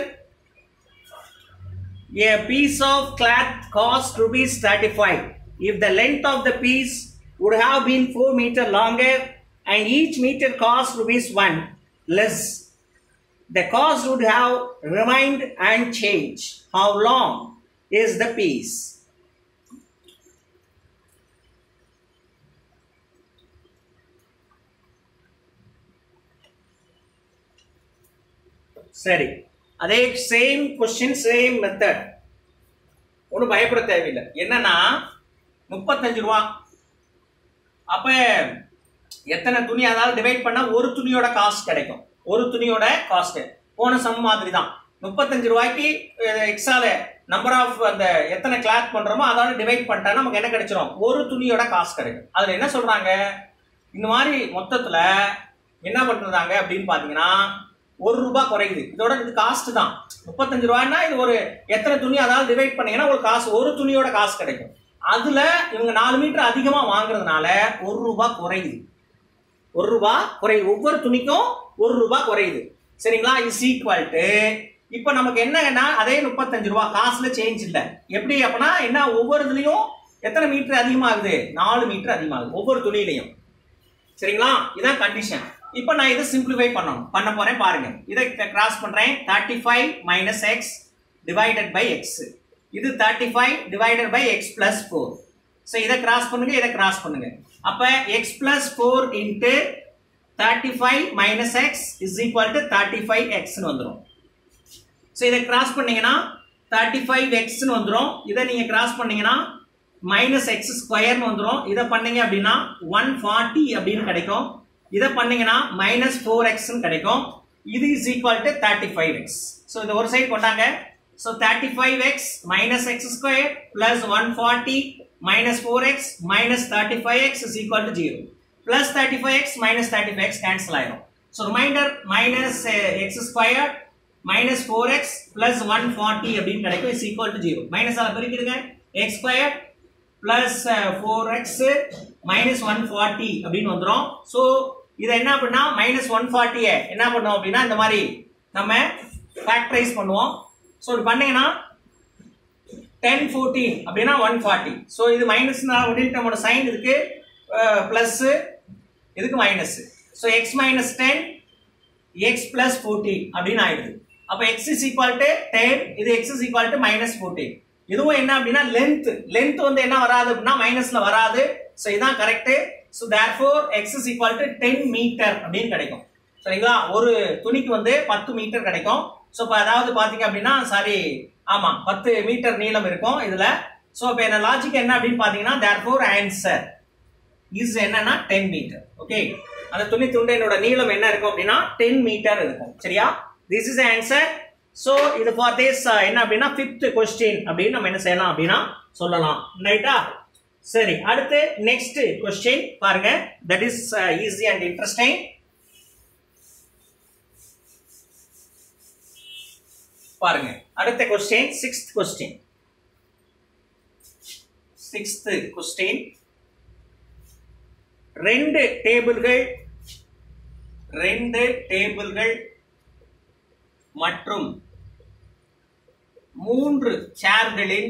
A piece of cloth cost rupees 35. If the length of the piece would have been 4 meter longer and each meter cost rupees 1 less, the cost would have remained unchanged. How long is the piece? சரி அதே same question same method ஒன்றும் பயப்பட தேவையில்லை என்னன்னா முப்பத்தஞ்சு ரூபா அப்ப எத்தனை துணி அதாவது டிவைட் பண்ணா ஒரு துணியோட காஸ்ட் கிடைக்கும் ஒரு துணியோட காஸ்ட் போன சம் மாதிரி தான் முப்பத்தஞ்சு ரூபாய்க்கு எக்ஸால நம்பர் ஆஃப் அந்த எத்தனை கிளாத் பண்றோமோ அதோட டிவைட் பண்ணிட்டா நமக்கு என்ன கிடைச்சிரும் ஒரு துணியோட காஸ்ட் கிடைக்கும் அதுல என்ன சொல்றாங்க இந்த மாதிரி மொத்தத்துல என்ன பண்றாங்க அப்படின்னு பாத்தீங்கன்னா ஒரு ரூபாய் குறையுது இதோட இது காஸ்ட் தான் முப்பத்தஞ்சு ரூபாய்னா இது ஒரு எத்தனை துணி அதாவது டிவைட் பண்ணீங்கன்னா ஒரு காசு ஒரு துணியோட காசு கிடைக்கும் அதுல இவங்க நாலு மீட்டர் அதிகமா வாங்குறதுனால ஒரு ரூபாய் குறையுது ஒரு ரூபாய் குறையுது ஒவ்வொரு துணிக்கும் ஒரு ரூபாய் குறையுது சரிங்களா இஸ் ஈக்குவல் டு இப்போ நமக்கு என்னன்னா அதே முப்பத்தஞ்சு ரூபா காசுல சேஞ்ச் இல்லை எப்படி அப்படின்னா என்ன ஒவ்வொரு இதுலயும் எத்தனை மீட்டர் அதிகமாகுது நாலு மீட்டர் அதிகமாகுது ஒவ்வொரு துணியிலையும் சரிங்களா இதான் கண்டிஷன் இப்போ நான் இதை சிம்பிளிஃபை பண்ணணும் பண்ண போறேன் பாருங்க இதை கிராஸ் பண்றேன் thirty five minus x divided by x இது thirty five divided by x plus four so இதை கிராஸ் பண்ணுங்க இதை கிராஸ் பண்ணுங்க அப்போ x plus four into thirty five minus x is equal to thirty five எக்ஸ்னு வந்துடும் so இதை cross பண்ணீங்கன்னா தேர்ட்டி ஃபைவ் எக்ஸ்னு வந்துடும் இதை நீங்கள் கிராஸ் பண்ணீங்கன்னா மைனஸ் எக்ஸ் ஸ்கொயர்னு வந்துடும் இதை பண்ணீங்க அப்படின்னா ஒன் ஃபார்ட்டி அப்படின்னு கிடைக்கும் இதை பண்ணீங்கன்னா மைனஸ் ஃபோர் எக்ஸ்னு கிடைக்கும் இது is equal to thirty five x so இந்த ஒரு சைடு கொண்டாங்க so thirty five x minus x square plus one forty minus four x minus thirty five x is equal to zero plus thirty five x minus thirty five x cancel ஆயிரும் so remainder minus x square minus four x plus one forty அப்படின்னு கிடைக்கும் is equal to zero minus அதை பிரிக்கிடுங்க x square plus four x minus one forty அப்படின்னு வந்துடும் so இதை என்ன பண்ணா மைனஸ் ஒன் ஃபார்ட்டியை என்ன பண்ணுவோம் அப்படின்னா இந்த மாதிரி நம்ம ஃபேக்டரைஸ் பண்ணுவோம் ஸோ இது பண்ணீங்கன்னா டென் ஃபோர்டீன் அப்படின்னா ஒன் ஃபார்ட்டி ஸோ இது மைனஸ் அப்படின்னு நம்மளோட சைன் இதுக்கு ப்ளஸ் இதுக்கு minus so x minus ten x plus fourteen அப்படின்னு ஆயிடுது அப்போ x is equal to ten இது x is equal to minus fourteen இதுவும் என்ன அப்படின்னா லென்த் லென்த் வந்து என்ன வராது அப்படின்னா மைனஸ்ல வராது ஸோ இதான் correct so therefore x is equal to ten meter அப்படின்னு கிடைக்கும் சரிங்களா ஒரு துணிக்கு வந்து பத்து மீட்டர் கிடைக்கும் ஸோ இப்போ அதாவது பார்த்தீங்க அப்படின்னா சாரி ஆமா பத்து மீட்டர் நீளம் இருக்கும் இதுல சோ இப்போ என்ன லாஜிக் என்ன அப்படின்னு பாத்தீங்கன்னா தேர் ஃபோர் ஆன்சர் இஸ் என்னன்னா டென் மீட்டர் ஓகே அந்த துணி துண்டினோட நீளம் என்ன இருக்கும் அப்படின்னா டென் மீட்டர் இருக்கும் சரியா திஸ் இஸ் ஆன்சர் சோ இது ஃபார் திஸ் என்ன அப்படின்னா ஃபிஃப்த் கொஸ்டின் அப்படின்னு நம்ம என்ன செய்யலாம் அப்படின்னா சொல்லலாம் ரைட்டா சரி அடுத்து நெக்ஸ்ட் கொஸ்டின் பாருங்க that is easy and interesting பாருங்க அடுத்த question sixth question sixth question ரெண்டு டேபிள்கள் ரெண்டு டேபிள்கள் மற்றும் மூன்று சேர்களின்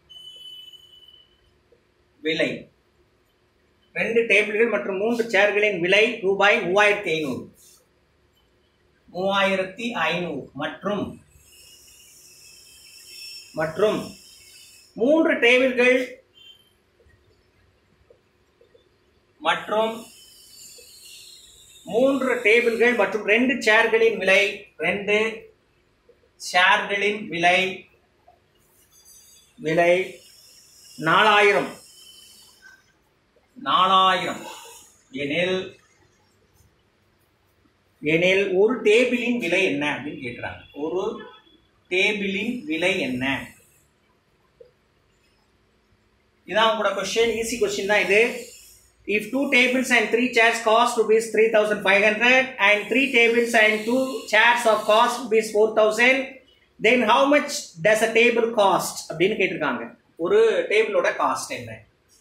விலை ரெண்டு டேபிள்கள் மற்றும் மூன்று சேர்களின் விலை ரூபாய் மூவாயிரத்தி ஐநூறு மூவாயிரத்தி ஐநூறு மற்றும் மற்றும் மூன்று டேபிள்கள் மற்றும் மூன்று டேபிள்கள் மற்றும் ரெண்டு சேர்களின் விலை ரெண்டு சேர்களின் விலை விலை நாலாயிரம் நாலாயிரம் எனில் எனில் ஒரு டேபிளின் விலை என்ன அப்படின்னு கேட்கிறாங்க ஒரு டேபிளின் விலை என்ன இதான் உங்களோட கொஸ்டின் ஈஸி கொஸ்டின் தான் இது if two tables and three chairs cost rupees 3500 and three tables and two chairs of cost rupees 4000 then how much does a table cost அப்படின்னு கேட்டிருக்காங்க ஒரு டேபிளோட காஸ்ட் என்ன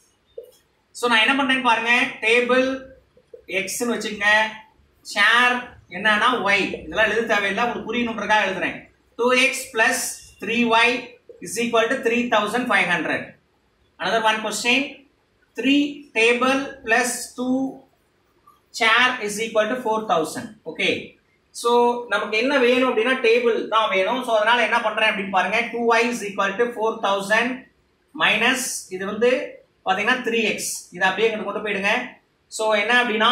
ஸோ நான் என்ன பண்றேன்னு பாருங்க டேபிள் எக்ஸ்னு வச்சுங்க சேர் என்னன்னா ஒய் இதெல்லாம் எழுத தேவையில்லை உங்களுக்கு புரியணுன்றக்காக எழுதுறேன் two x plus three y is equal to three thousand five hundred another one question 3 table plus 2 chair is equal to 4000 okay so நமக்கு என்ன வேணும் அப்படின்னா டேபிள் தான் வேணும் ஸோ அதனால என்ன பண்றேன் அப்படின்னு பாருங்க two Y is equal to four thousand minus இது வந்து பார்த்தீங்கன்னா த்ரீ எக்ஸ் இதை அப்படியே எங்களுக்கு கொண்டு போயிடுங்க ஸோ என்ன அப்படின்னா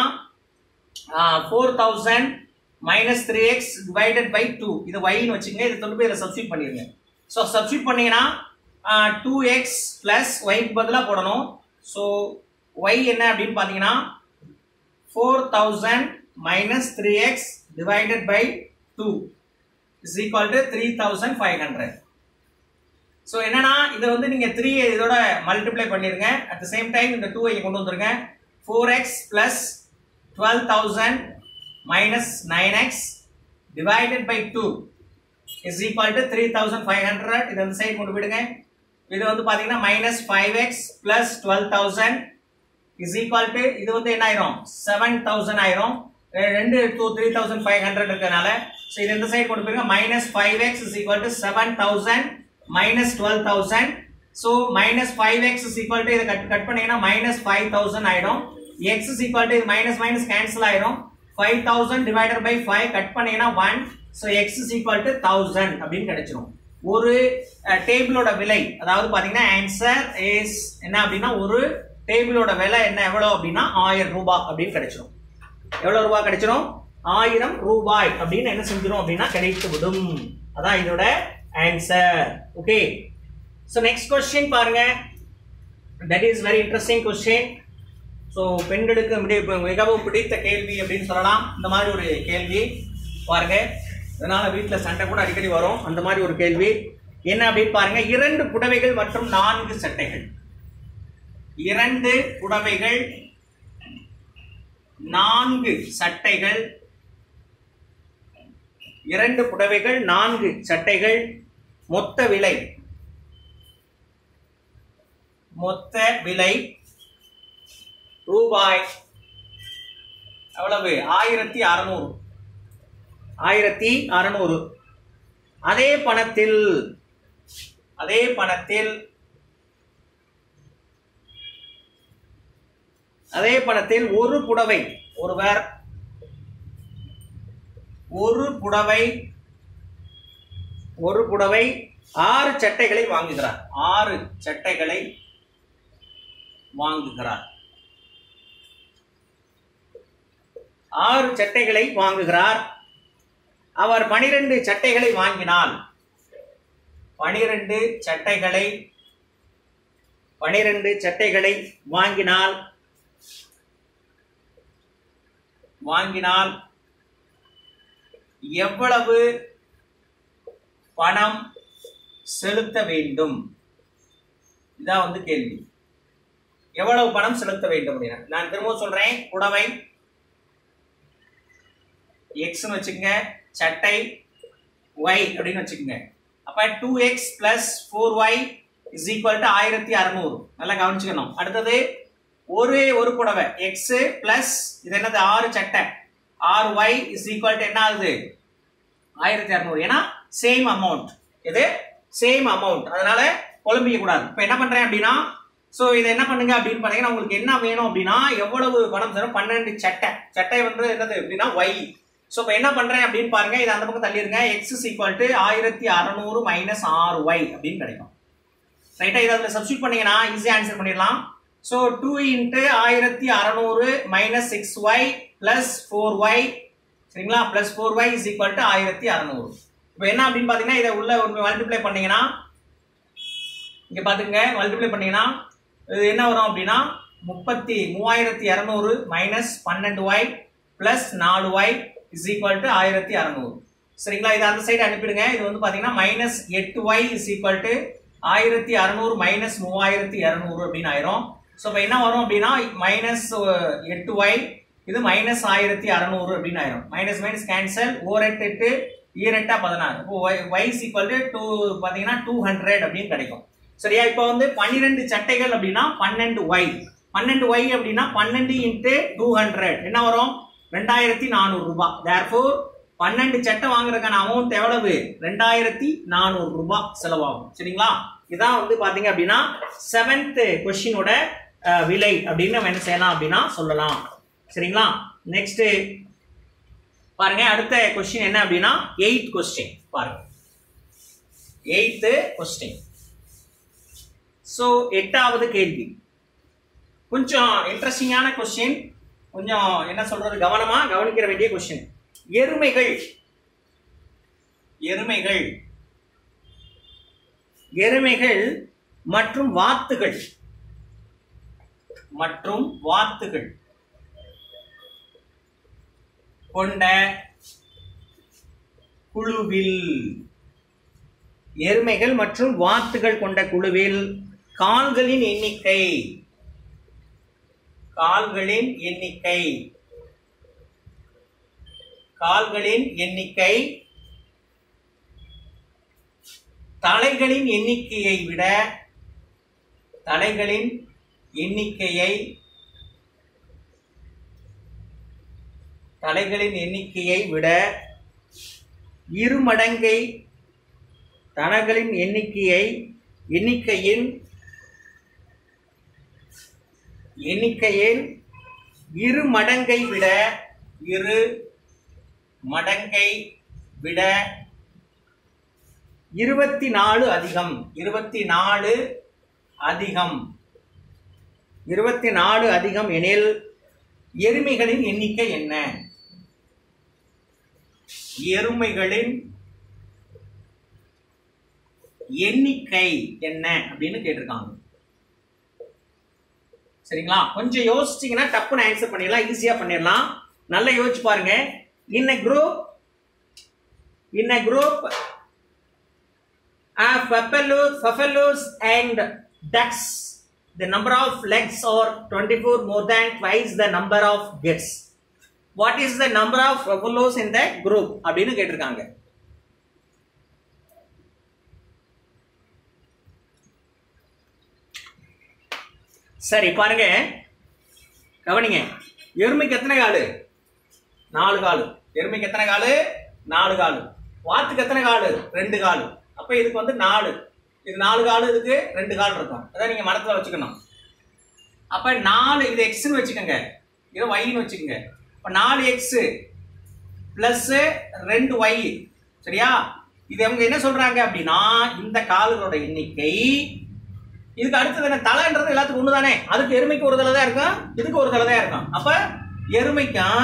four thousand minus three x divided by two இது ஒய்னு வச்சுங்க இதை கொண்டு போய் இதை சப்ஸ்டியூட் பண்ணிடுங்க ஸோ சப்ஸ்டியூட் பண்ணீங்கன்னா டூ எக்ஸ் பிளஸ் ஒய்க்கு பதிலாக போடணும் ஸோ ஒய் என்ன அப்படின்னு பார்த்தீங்கன்னா four thousand minus three x divided by two is equal to three thousand five hundred so என்னன்னா இதை வந்து நீங்கள் த்ரீ இதோட மல்டிப்ளை பண்ணிருங்க அட் த சேம் டைம் இந்த டூ இங்கே கொண்டு வந்துருங்க four x plus twelve thousand minus nine x divided by two is equal to three thousand five hundred இது அந்த சைடு கொண்டு போயிடுங்க இது வந்து பாத்தீங்கன்னா minus five x plus twelve thousand is equal to இது வந்து என்ன ஆயிரும் செவன் தௌசண்ட் ஆயிரும் ரெ- ரெண்டு two three thousand five hundred இருக்கனால ஸோ இது இந்த சைடு கொண்டு போயிருங்க minus five x is equal to seven thousand minus twelve thousand so minus five x is equal to இதை கட் கட் பண்ணீங்கன்னா மைனஸ் ஃபைவ் தௌசண்ட் ஆயிடும் எக்ஸ் இஸ் ஈக்குவல் டு இது minus minus cancel ஆயிரும் five thousand divided by five cut பண்ணீங்கன்னா one so X is equal to thousand அப்படின்னு கிடைச்சிரும் ஒரு டேபிளோட விலை அதாவது பாத்தீங்கன்னா ஆன்சர் இஸ் என்ன அப்படின்னா ஒரு டேபிளோட விலை என்ன எவ்வளவு அப்படின்னா ஆயிரம் ரூபாய் அப்படின்னு கிடைச்சிரும் எவ்வளவு ரூபாய் கிடைச்சிரும் ஆயிரம் ரூபாய் அப்படின்னு என்ன செஞ்சிரும் அப்படின்னா கிடைத்து விடும் அதான் இதோட answer okay so next question பாருங்க that is very interesting question so பெண்களுக்கு மிடி- மிகவும் பிடித்த கேள்வி அப்படின்னு சொல்லலாம் இந்த மாதிரி ஒரு கேள்வி பாருங்க இதனால வீட்டில் சண்டை கூட அடிக்கடி வரும் அந்த மாதிரி ஒரு கேள்வி என்ன அப்படின்னு பாருங்க இரண்டு புடவைகள் மற்றும் நான்கு சட்டைகள் இரண்டு புடவைகள் நான்கு சட்டைகள் இரண்டு புடவைகள் நான்கு சட்டைகள் மொத்த விலை மொத்த விலை ரூபாய் எவ்வளவு ஆயிரத்தி அறநூறு ஆயிரத்தி அறநூறு அதே பணத்தில் அதே பணத்தில் அதே பணத்தில் ஒரு புடவை ஒருவர் ஒரு புடவை ஒரு புடவை ஆறு சட்டைகளை வாங்குகிறார் ஆறு சட்டைகளை வாங்குகிறார் ஆறு சட்டைகளை வாங்குகிறார் அவர் பனிரெண்டு சட்டைகளை வாங்கினால் பனிரெண்டு சட்டைகளை பனிரெண்டு சட்டைகளை வாங்கினால் வாங்கினால் எவ்வளவு பணம் செலுத்த வேண்டும் இதான் வந்து கேள்வி எவ்வளவு பணம் செலுத்த வேண்டும் அப்படின்னா நான் திரும்பவும் சொல்றேன் புடவை எக்ஸ்னு வச்சுக்கோங்க சட்டை ஒய் அப்படின்னு வச்சுக்கோங்க அப்ப two x plus four y is equal to ஆயிரத்தி அறநூறு நல்லா கவனிச்சுக்கணும் அடுத்தது ஒரு ஒரு புடவை எக்ஸ் பிளஸ் இது என்னது ஆறு சட்டை ஆறு ஒய் இஸ் ஈக்குவல் டு என்ன ஆகுது ஆயிரத்தி அறநூறு ஏன்னா சேம் அமௌண்ட் இது சேம் அமௌண்ட் அதனால குழம்பிக்க கூடாது இப்போ என்ன பண்றேன் அப்படின்னா ஸோ இதை என்ன பண்ணுங்க அப்படின்னு பார்த்தீங்கன்னா உங்களுக்கு என்ன வேணும் அப்படின்னா எவ்வளவு பணம் தரும் பன்னெண்டு சட்டை சட்டை வந்து என்னது அப்படின்னா ஒய் ஸோ இப்போ என்ன பண்றேன் அப்படின்னு பாருங்க இதை அந்த பக்கம் தள்ளிருங்க எக்ஸ் இஸ் ஈக்குவல் டு ஆயிரத்தி அறநூறு மைனஸ் ஆறு ஒய் அப்படின்னு கிடைக்கும் ரைட்டா இதை அதில் சப்ஸ்டியூட் பண்ணீங்கன்னா ஈஸியாக ஆன்சர் பண்ணிடலாம் ஸோ டூ இன்ட்டு ஆயிரத்தி அறநூறு minus six Y plus four y சரிங்களா plus four y is equal to ஆயிரத்தி அறநூறு இப்போ என்ன அப்படின்னு பார்த்தீங்கன்னா இதை உள்ள ஒரு மல்டிப்ளை பண்ணீங்கன்னா இங்கே பார்த்துங்க மல்டிப்ளை பண்ணீங்கன்னா இது என்ன வரும் அப்படின்னா முப்பத்தி மூவாயிரத்தி இரநூறு மைனஸ் பன்னெண்டு ஒய் பிளஸ் நாலு ஒய் இஸ் ஈக்குவல் டு ஆயிரத்தி அறநூறு சரிங்களா இது அந்த சைடு அனுப்பிடுங்க இது வந்து பார்த்தீங்கன்னா மைனஸ் எட்டு ஒய் இஸ் ஈக்குவல் டு ஆயிரத்தி அறநூறு மைனஸ் மூவாயிரத்தி இரநூறு அப்படின்னு ஆயிரும் ஸோ இப்போ என்ன வரும் அப்படின்னா மைனஸ் எட்டு ஒய் இது மைனஸ் ஆயிரத்தி அறநூறு அப்படின்னு ஆயிரும் மைனஸ் மைனஸ் கேன்சல் ஓர் எட்டு எட்டு ஈரெட்டா பதினாறு இப்போ ஒய் ஈக்குவல் டு டூ பார்த்தீங்கன்னா டூ ஹண்ட்ரட் அப்படின்னு கிடைக்கும் சரியா இப்போ வந்து பன்னிரெண்டு சட்டைகள் அப்படின்னா பன்னெண்டு ஒய் பன்னெண்டு ஒய் அப்படின்னா பன்னெண்டு இன்ட்டு டூ ஹண்ட்ரட் என்ன வரும் ரெண்டாயிரத்தி நானூறு ரூபாய் தேர்ஃபோர் பன்னெண்டு சட்டை வாங்குறதுக்கான அமௌண்ட் எவ்வளவு ரெண்டாயிரத்தி நானூறு ரூபாய் செலவாகும் சரிங்களா இதான் வந்து பாத்தீங்க அப்படின்னா செவன்த் கொஸ்டினோட விலை அப்படின்னு நம்ம என்ன செய்யலாம் அப்படின்னா சொல்லலாம் சரிங்களா நெக்ஸ்ட் பாருங்க அடுத்த கொஸ்டின் என்ன அப்படின்னா எயித் கொஸ்டின் பாருங்க எயித்து கொஸ்டின் ஸோ எட்டாவது கேள்வி கொஞ்சம் இன்ட்ரெஸ்டிங்கான கொஸ்டின் கொஞ்சம் என்ன சொல்றது கவனமா கவனிக்கிற வேண்டிய கொஸ்டின் எருமைகள் எருமைகள் எருமைகள் மற்றும் வாத்துகள் மற்றும் வாத்துகள் கொண்ட குழுவில் எருமைகள் மற்றும் வாத்துகள் கொண்ட குழுவில் கால்களின் எண்ணிக்கை கால்களின் எண்ணிக்கை கால்களின் எண்ணிக்கை தலைகளின் எண்ணிக்கையை விட தலைகளின் எண்ணிக்கையை தலைகளின் எண்ணிக்கையை விட இருமடங்கை தனகளின் எண்ணிக்கையை எண்ணிக்கையின் எண்ணிக்கையில் இரு மடங்கை விட இரு மடங்கை விட இருபத்தி நாலு அதிகம் இருபத்தி நாலு அதிகம் இருபத்தி நாலு அதிகம் எனில் எருமைகளின் எண்ணிக்கை என்ன எருமைகளின் எண்ணிக்கை என்ன அப்படின்னு கேட்டிருக்காங்க சரிங்களா கொஞ்சம் யோசிச்சீங்கன்னா டப்புன்னு ஆன்சர் பண்ணிடலாம் ஈஸியா பண்ணிடலாம் நல்லா யோசிச்சு பாருங்க இன் a group in a group of buffaloes, buffaloes and ducks the number of legs are 24 more than twice the number of gets what is the number of buffaloes in the group அப்படின்னு கேட்டிருக்காங்க சரி பாருங்க கவனிங்க எருமைக்கு எத்தனை காலு நாலு காலு எருமைக்கு எத்தனை காலு நாலு காலு வாத்துக்கு எத்தனை காலு ரெண்டு காலு அப்ப இதுக்கு வந்து நாலு இது நாலு காலு இதுக்கு ரெண்டு கால் இருக்கும் அதான் நீங்க மனத்துல வச்சுக்கணும் அப்ப நாலு இது எக்ஸ்னு வச்சுக்கோங்க இது ஒய்னு வச்சுக்கோங்க அப்ப நாலு எக்ஸ் பிளஸ் ரெண்டு ஒய் சரியா இது அவங்க என்ன சொல்றாங்க அப்படின்னா இந்த கால்களோட எண்ணிக்கை இதுக்கு அடுத்தது என்ன தலைன்றது எல்லாத்துக்கும் ஒன்று தானே அதுக்கு எருமைக்கு ஒரு தலை தான் இருக்கும் இதுக்கு ஒரு தலை தான் இருக்கும் அப்ப எருமைக்கும்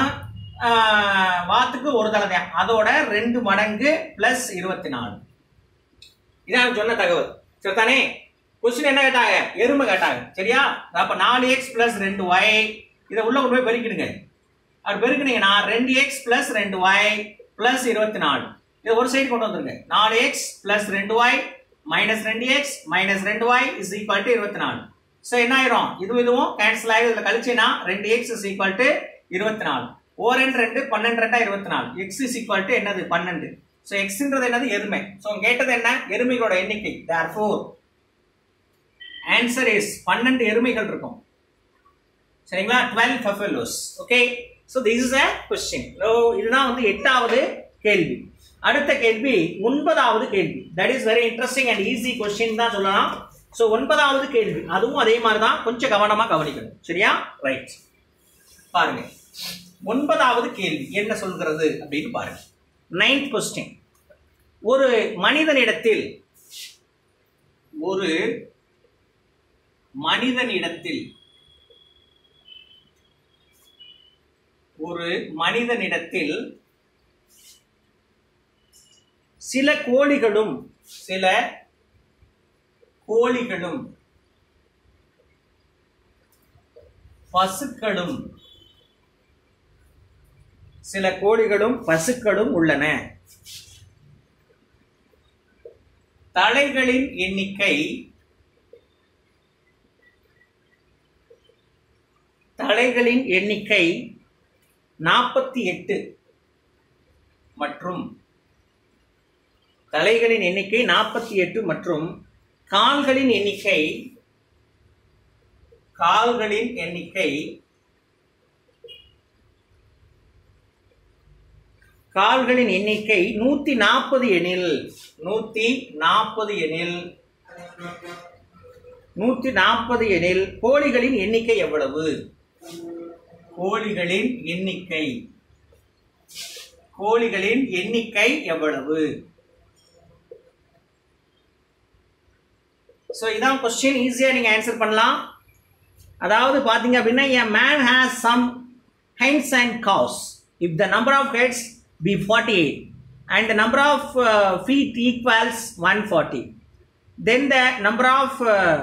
ஆஹ், வாத்துக்கு ஒரு தலை தான் அதோட ரெண்டு மடங்கு பிளஸ் இருபத்தி நாலு இதான் சொன்ன தகவல் சரிதானே கொஸ்டின் என்ன கேட்டாங்க எருமை கேட்டாங்க சரியா அப்ப நாலு எக்ஸ் பிளஸ் ரெண்டு ஒய் இதை உள்ள கொண்டு போய் பெருக்கிடுங்க அப்படி பெருக்கினீங்கன்னா ரெண்டு எக்ஸ் பிளஸ் ரெண்டு ஒய் பிளஸ் இருபத்தி நாலு இதை ஒரு சைடு கொண்டு வந்துருங்க நாலு எக்ஸ் பிளஸ் ரெண்டு ஒய் மைனஸ் ரெண்டு எக்ஸ் மைனஸ் ரெண்டு ஒய் இஸ் ஈக்குவல் டு இருபத்தி நாலு ஸோ என்ன ஆயிரும் இது இதுவும் கேன்சல் ஆகி இதில் கழிச்சுன்னா ரெண்டு எக்ஸ் இஸ் ஈக்குவல் டு இருபத்தி நாலு ஓ ரெண்டு ரெண்டு பன்னெண்டு ரெண்டா இருபத்தி நாலு எக்ஸ் இஸ் ஈக்குவல் டு என்னது பன்னெண்டு ஸோ எக்ஸ்ன்றது என்னது எருமை ஸோ கேட்டது என்ன எருமைகளோட எண்ணிக்கை தேர் ஃபோர் ஆன்சர் இஸ் பன்னெண்டு எருமைகள் இருக்கும் சரிங்களா twelve buffaloes okay so this is a question இதுதான் வந்து எட்டாவது கேள்வி அடுத்த கேள்வி ஒன்பதாவது கேள்வி that is very interesting and easy question தான் சொல்லலாம் ஸோ ஒன்பதாவது கேள்வி அதுவும் அதே மாதிரி தான் கொஞ்சம் கவனமாக கவனிக்கணும் சரியா ரைட் பாருங்க ஒன்பதாவது கேள்வி என்ன சொல்கிறது அப்படின்னு பாருங்க நைன்த் கொஸ்டின் ஒரு மனிதனிடத்தில் ஒரு மனிதனிடத்தில் ஒரு மனிதனிடத்தில் சில கோழிகளும் சில கோழிகளும் பசுக்களும் சில கோழிகளும் பசுக்களும் உள்ளன தலைகளின் எண்ணிக்கை தலைகளின் எண்ணிக்கை நாற்பத்தி எட்டு மற்றும் தலைகளின் எண்ணிக்கை நாற்பத்தி எட்டு மற்றும் கால்களின் எண்ணிக்கை கால்களின் எண்ணிக்கை கால்களின் எண்ணிக்கை நூத்தி நாற்பது எனில் நூத்தி நாற்பது எனில் நூத்தி நாற்பது எனில் கோழிகளின் எண்ணிக்கை எவ்வளவு கோழிகளின் எண்ணிக்கை கோழிகளின் எண்ணிக்கை எவ்வளவு ஸோ இதான் கொஸ்டின் ஈஸியாக நீங்கள் ஆன்சர் பண்ணலாம் அதாவது பார்த்தீங்க அப்படின்னா a man has some hens and cows if the number of heads be forty eight and the number of feet equals one forty then the number of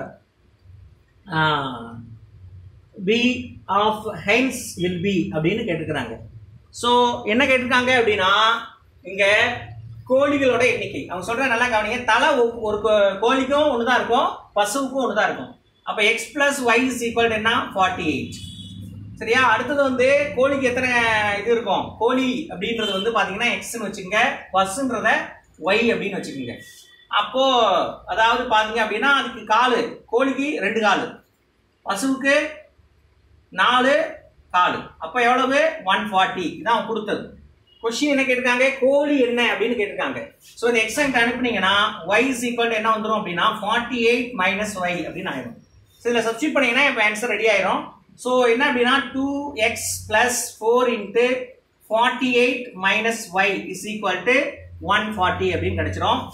be of hens will be அப்படின்னு கேட்டுக்கிறாங்க so என்ன கேட்டிருக்காங்க அப்படின்னா இங்கே கோழிகளோட எண்ணிக்கை அவங்க சொல்ற நல்லா கவனிங்க தலை ஒ- ஒரு கோ- கோழிக்கும் ஒன்று தான் இருக்கும் பசுவுக்கும் ஒன்று தான் இருக்கும் அப்போ x plus y is equal என்ன ஃபார்ட்டி எயிட் சரியா அடுத்தது வந்து கோழிக்கு எத்தனை இது இருக்கும் கோழி அப்படின்றது வந்து பார்த்தீங்கன்னா எக்ஸ்ன்னு வச்சுக்கோங்க பஸ்ன்றத ஒய் அப்படின்னு வச்சுக்கோங்க அப்போ அதாவது பார்த்தீங்க அப்படின்னா அதுக்கு காலு கோழிக்கு ரெண்டு காலு பசுவுக்கு நாலு காலு அப்போ எவ்வளவு ஒன் ஃபார்ட்டி இதான் அவன் கொடுத்தது கொஸ்டின் என்ன கேட்டிருக்காங்க கோழி என்ன அப்படின்னு கேட்டிருக்காங்க ஸோ இந்த எக்ஸாக்ட் அனுப்புனீங்கன்னா ஒய் இஸ் ஈக்குவல் என்ன வந்துடும் அப்படின்னா ஃபார்ட்டி எயிட் மைனஸ் ஒய் அப்படின்னு ஆயிடும் ஸோ இதில் சப்ஸ்டியூட் பண்ணீங்கன்னா இப்போ ஆன்சர் ரெடி ஆயிரும் ஸோ என்ன அப்படின்னா two x plus four into forty eight minus y is equal to one forty அப்படின்னு கிடைச்சிரும்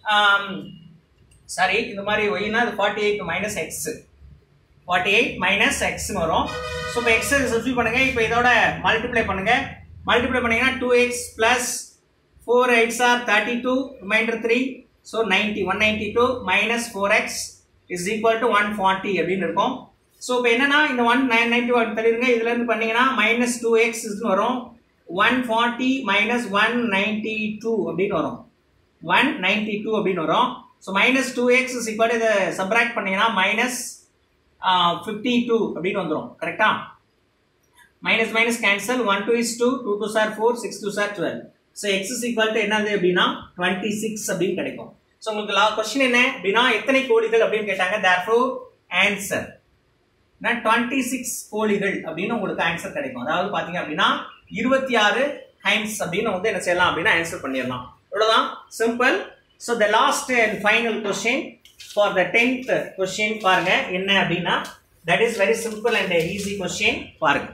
சாரி இந்த மாதிரி ஒய்னா அது forty eight minus x forty eight minus எக்ஸ்னு வரும் ஸோ இப்போ எக்ஸ் சப்ஸ்டியூட் பண்ணுங்க இப்போ இதோட மல்டிப்ளை பண்ணுங்க மல்டிப்ளை பண்ணீங்கன்னா two x plus four eights are thirty two remainder three so ninety one ninety two minus four x is equal to one forty அப்படின்னு இருக்கும் ஸோ இப்போ என்னன்னா இந்த ஒன் நைன் நைன்டி ஒன் தள்ளிடுங்க இதுல இருந்து பண்ணீங்கன்னா மைனஸ் டூ எக்ஸ்னு வரும் one forty minus one ninety two அப்படின்னு வரும் ஒன் நைன்டி டூ அப்படின்னு வரும் so minus two x is equal இதை சப்ராக்ட் பண்ணீங்கன்னா மைனஸ் ஃபிஃப்டி டூ அப்படின்னு வந்துடும் கரெக்டா minus minus cancel one two is two two two sir four six two sir twelve so X is equal to என்னது அப்படின்னா twenty six அப்படின்னு கிடைக்கும் so உங்களுக்கு லா கொஸ்டின் என்ன அப்படின்னா எத்தனை கோடிகள் அப்படின்னு கேட்டாங்க தேர்ஃபோர் ஆன்சர் டுவெண்ட்டி சிக்ஸ் கோழிகள் அப்படின்னு உங்களுக்கு ஆன்சர் கிடைக்கும் அதாவது பார்த்தீங்க அப்படின்னா இருபத்தி ஆறு ஹைன்ஸ் அப்படின்னு வந்து என்ன செய்யலாம் அப்படின்னா ஆன்சர் பண்ணிடலாம் இவ்வளோதான் simple so the last and final question for the tenth question பாருங்க என்ன அப்படின்னா that is very simple and easy question பாருங்க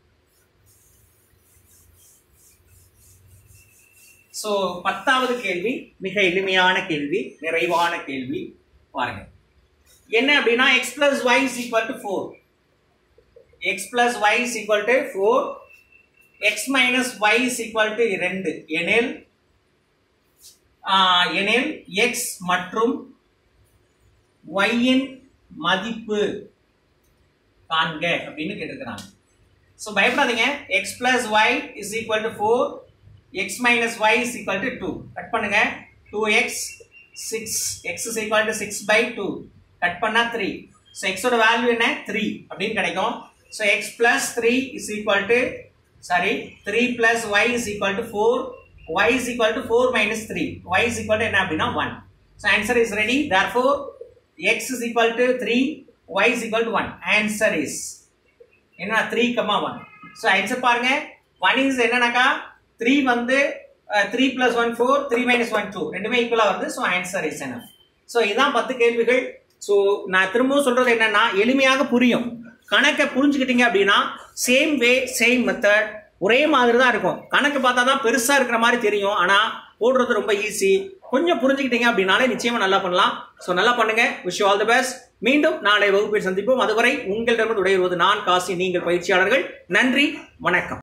ஸோ பத்தாவது கேள்வி மிக எளிமையான கேள்வி நிறைவான கேள்வி பாருங்க என்ன அப்படின்னா x plus y is equal to four x plus y is equal to four x minus y is equal to ரெண்டு எனில் ஆஹ், எனில் எக்ஸ் மற்றும் ஒய்யின் மதிப்பு காண்க அப்படின்னு கேட்டிருக்கிறாங்க ஸோ பயப்படாதீங்க x plus y is equal to four x minus y is equal to two cut பண்ணுங்க two x six x is equal to six by two cut பண்ணா த்ரீ ஸோ எக்ஸோட வேல்யூ என்ன த்ரீ அப்படின்னு கிடைக்கும் so x plus three is equal to sorry three plus y is equal to four y is equal to four minus three y is equal to என்ன அப்படின்னா one so answer is ready therefore x is equal to three y is equal to one answer is என்ன three comma one so answer பாருங்க one is என்னன்னாக்கா three வந்து three plus one four three minus one two ரெண்டுமே ஈக்குவலாக வருது so answer is என்ன so இதான் பத்து கேள்விகள் ஸோ நான் திரும்பவும் சொல்றது என்னன்னா எளிமையாக புரியும் கணக்கை புரிஞ்சுக்கிட்டீங்க அப்படின்னா சேம் வே சேம் மெத்தட் ஒரே மாதிரி தான் இருக்கும் கணக்கு பார்த்தா தான் பெருசாக இருக்கிற மாதிரி தெரியும் ஆனால் போடுறது ரொம்ப ஈஸி கொஞ்சம் புரிஞ்சுக்கிட்டீங்க அப்படின்னாலே நிச்சயமா நல்லா பண்ணலாம் ஸோ நல்லா பண்ணுங்க விஷ் ஆல் தி பெஸ்ட் மீண்டும் நாளை வகுப்பில் சந்திப்போம் அதுவரை உங்களிடமிருந்து விடைபெறுவது நான் காசி நீங்கள் பயிற்சியாளர்கள் நன்றி வணக்கம்